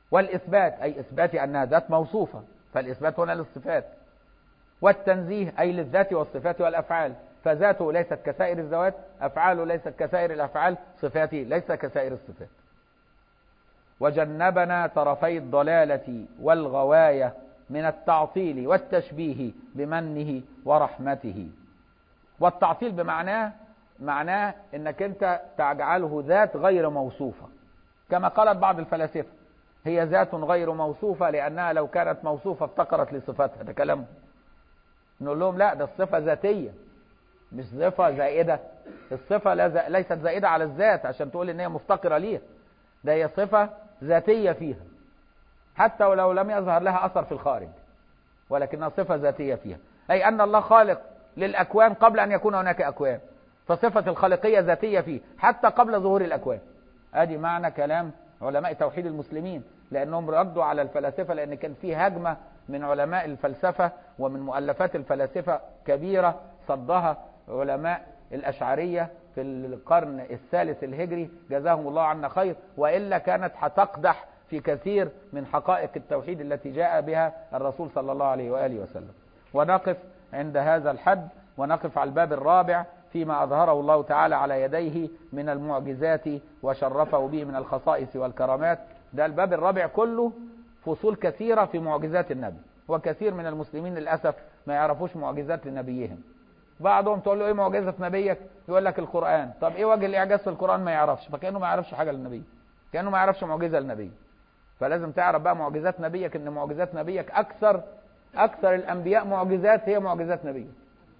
والإثبات أي إثبات أنها ذات موصوفة فالإثبات هنا للصفات والتنزيه أي للذات والصفات والأفعال فذاته ليست كسائر الذوات أفعاله ليست كسائر الأفعال صفاته ليس كسائر الصفات وجنبنا طرفي الضلالة والغواية من التعطيل والتشبيه بمنه ورحمته والتعطيل بمعناه معناه انك انت تجعله ذات غير موصوفة كما قالت بعض الفلاسفة هي ذات غير موصوفة لأنها لو كانت موصوفة افتقرت لصفاتها ده كلام نقول لهم لا ده الصفة ذاتية مش صفة زائدة الصفة لا ز... ليست زائدة على الذات عشان تقول ان هي مفتقرة ليها ده هي صفة ذاتية فيها حتى ولو لم يظهر لها أثر في الخارج ولكنها صفة ذاتية فيها أي أن الله خالق للأكوان قبل أن يكون هناك أكوان فصفة الخالقية ذاتية فيه حتى قبل ظهور الأكوان ادي معنى كلام علماء توحيد المسلمين لأنهم ردوا على الفلاسفة لأن كان في هجمة من علماء الفلسفة ومن مؤلفات الفلاسفة كبيرة صدها علماء الأشعرية في القرن الثالث الهجري جزاهم الله عنا خير وإلا كانت هتقدح في كثير من حقائق التوحيد التي جاء بها الرسول صلى الله عليه وآله وسلم ونقف عند هذا الحد ونقف على الباب الرابع فيما أظهره الله تعالى على يديه من المعجزات وشرفه به من الخصائص والكرامات ده الباب الرابع كله فصول كثيرة في معجزات النبي وكثير من المسلمين للأسف ما يعرفوش معجزات لنبيهم بعضهم تقول له ايه معجزة نبيك يقول لك القرآن طب ايه وجه الإعجاز في القرآن ما يعرفش فكأنه ما يعرفش حاجة للنبي كأنه ما يعرفش معجزة للنبي فلازم تعرف بقى معجزات نبيك ان معجزات نبيك أكثر أكثر الأنبياء معجزات هي معجزات نبيك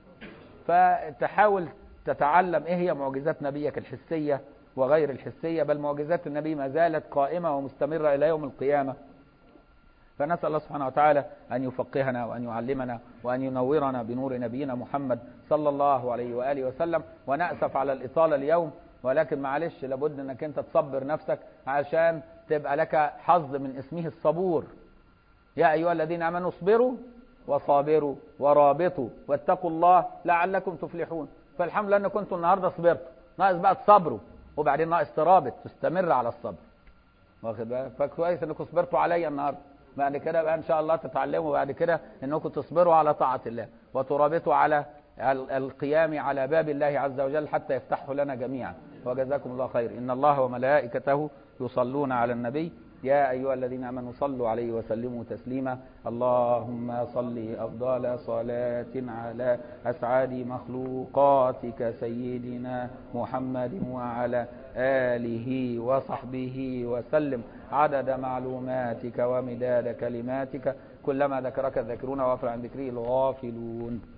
فتحاول تتعلم ايه هي معجزات نبيك الحسية وغير الحسية بل معجزات النبي ما زالت قائمة ومستمرة إلى يوم القيامة فنسأل الله سبحانه وتعالى أن يفقهنا وأن يعلمنا وأن ينورنا بنور نبينا محمد صلى الله عليه وآله وسلم ونأسف على الإطالة اليوم ولكن معلش لابد أنك أنت تصبر نفسك عشان تبقى لك حظ من اسمه الصبور يا أيها الذين آمنوا اصبروا وصابروا ورابطوا واتقوا الله لعلكم تفلحون فالحمد لله ان كنتوا النهارده صبرتوا ناقص بقى تصبروا وبعدين ناقص ترابط تستمر على الصبر واخد بالك فكويس انكم صبرتوا عليا النهارده بعد كده بقى ان شاء الله تتعلموا بعد كده انكم تصبروا على طاعه الله وترابطوا على القيام على باب الله عز وجل حتى يفتحه لنا جميعا وجزاكم الله خير ان الله وملائكته يصلون على النبي يا أيها الذين آمنوا صلوا عليه وسلموا تسليما اللهم صل أفضل صلاة على أسعد مخلوقاتك سيدنا محمد وعلى آله وصحبه وسلم عدد معلوماتك ومداد كلماتك كلما ذكرك الذاكرون وافر عن ذكره الغافلون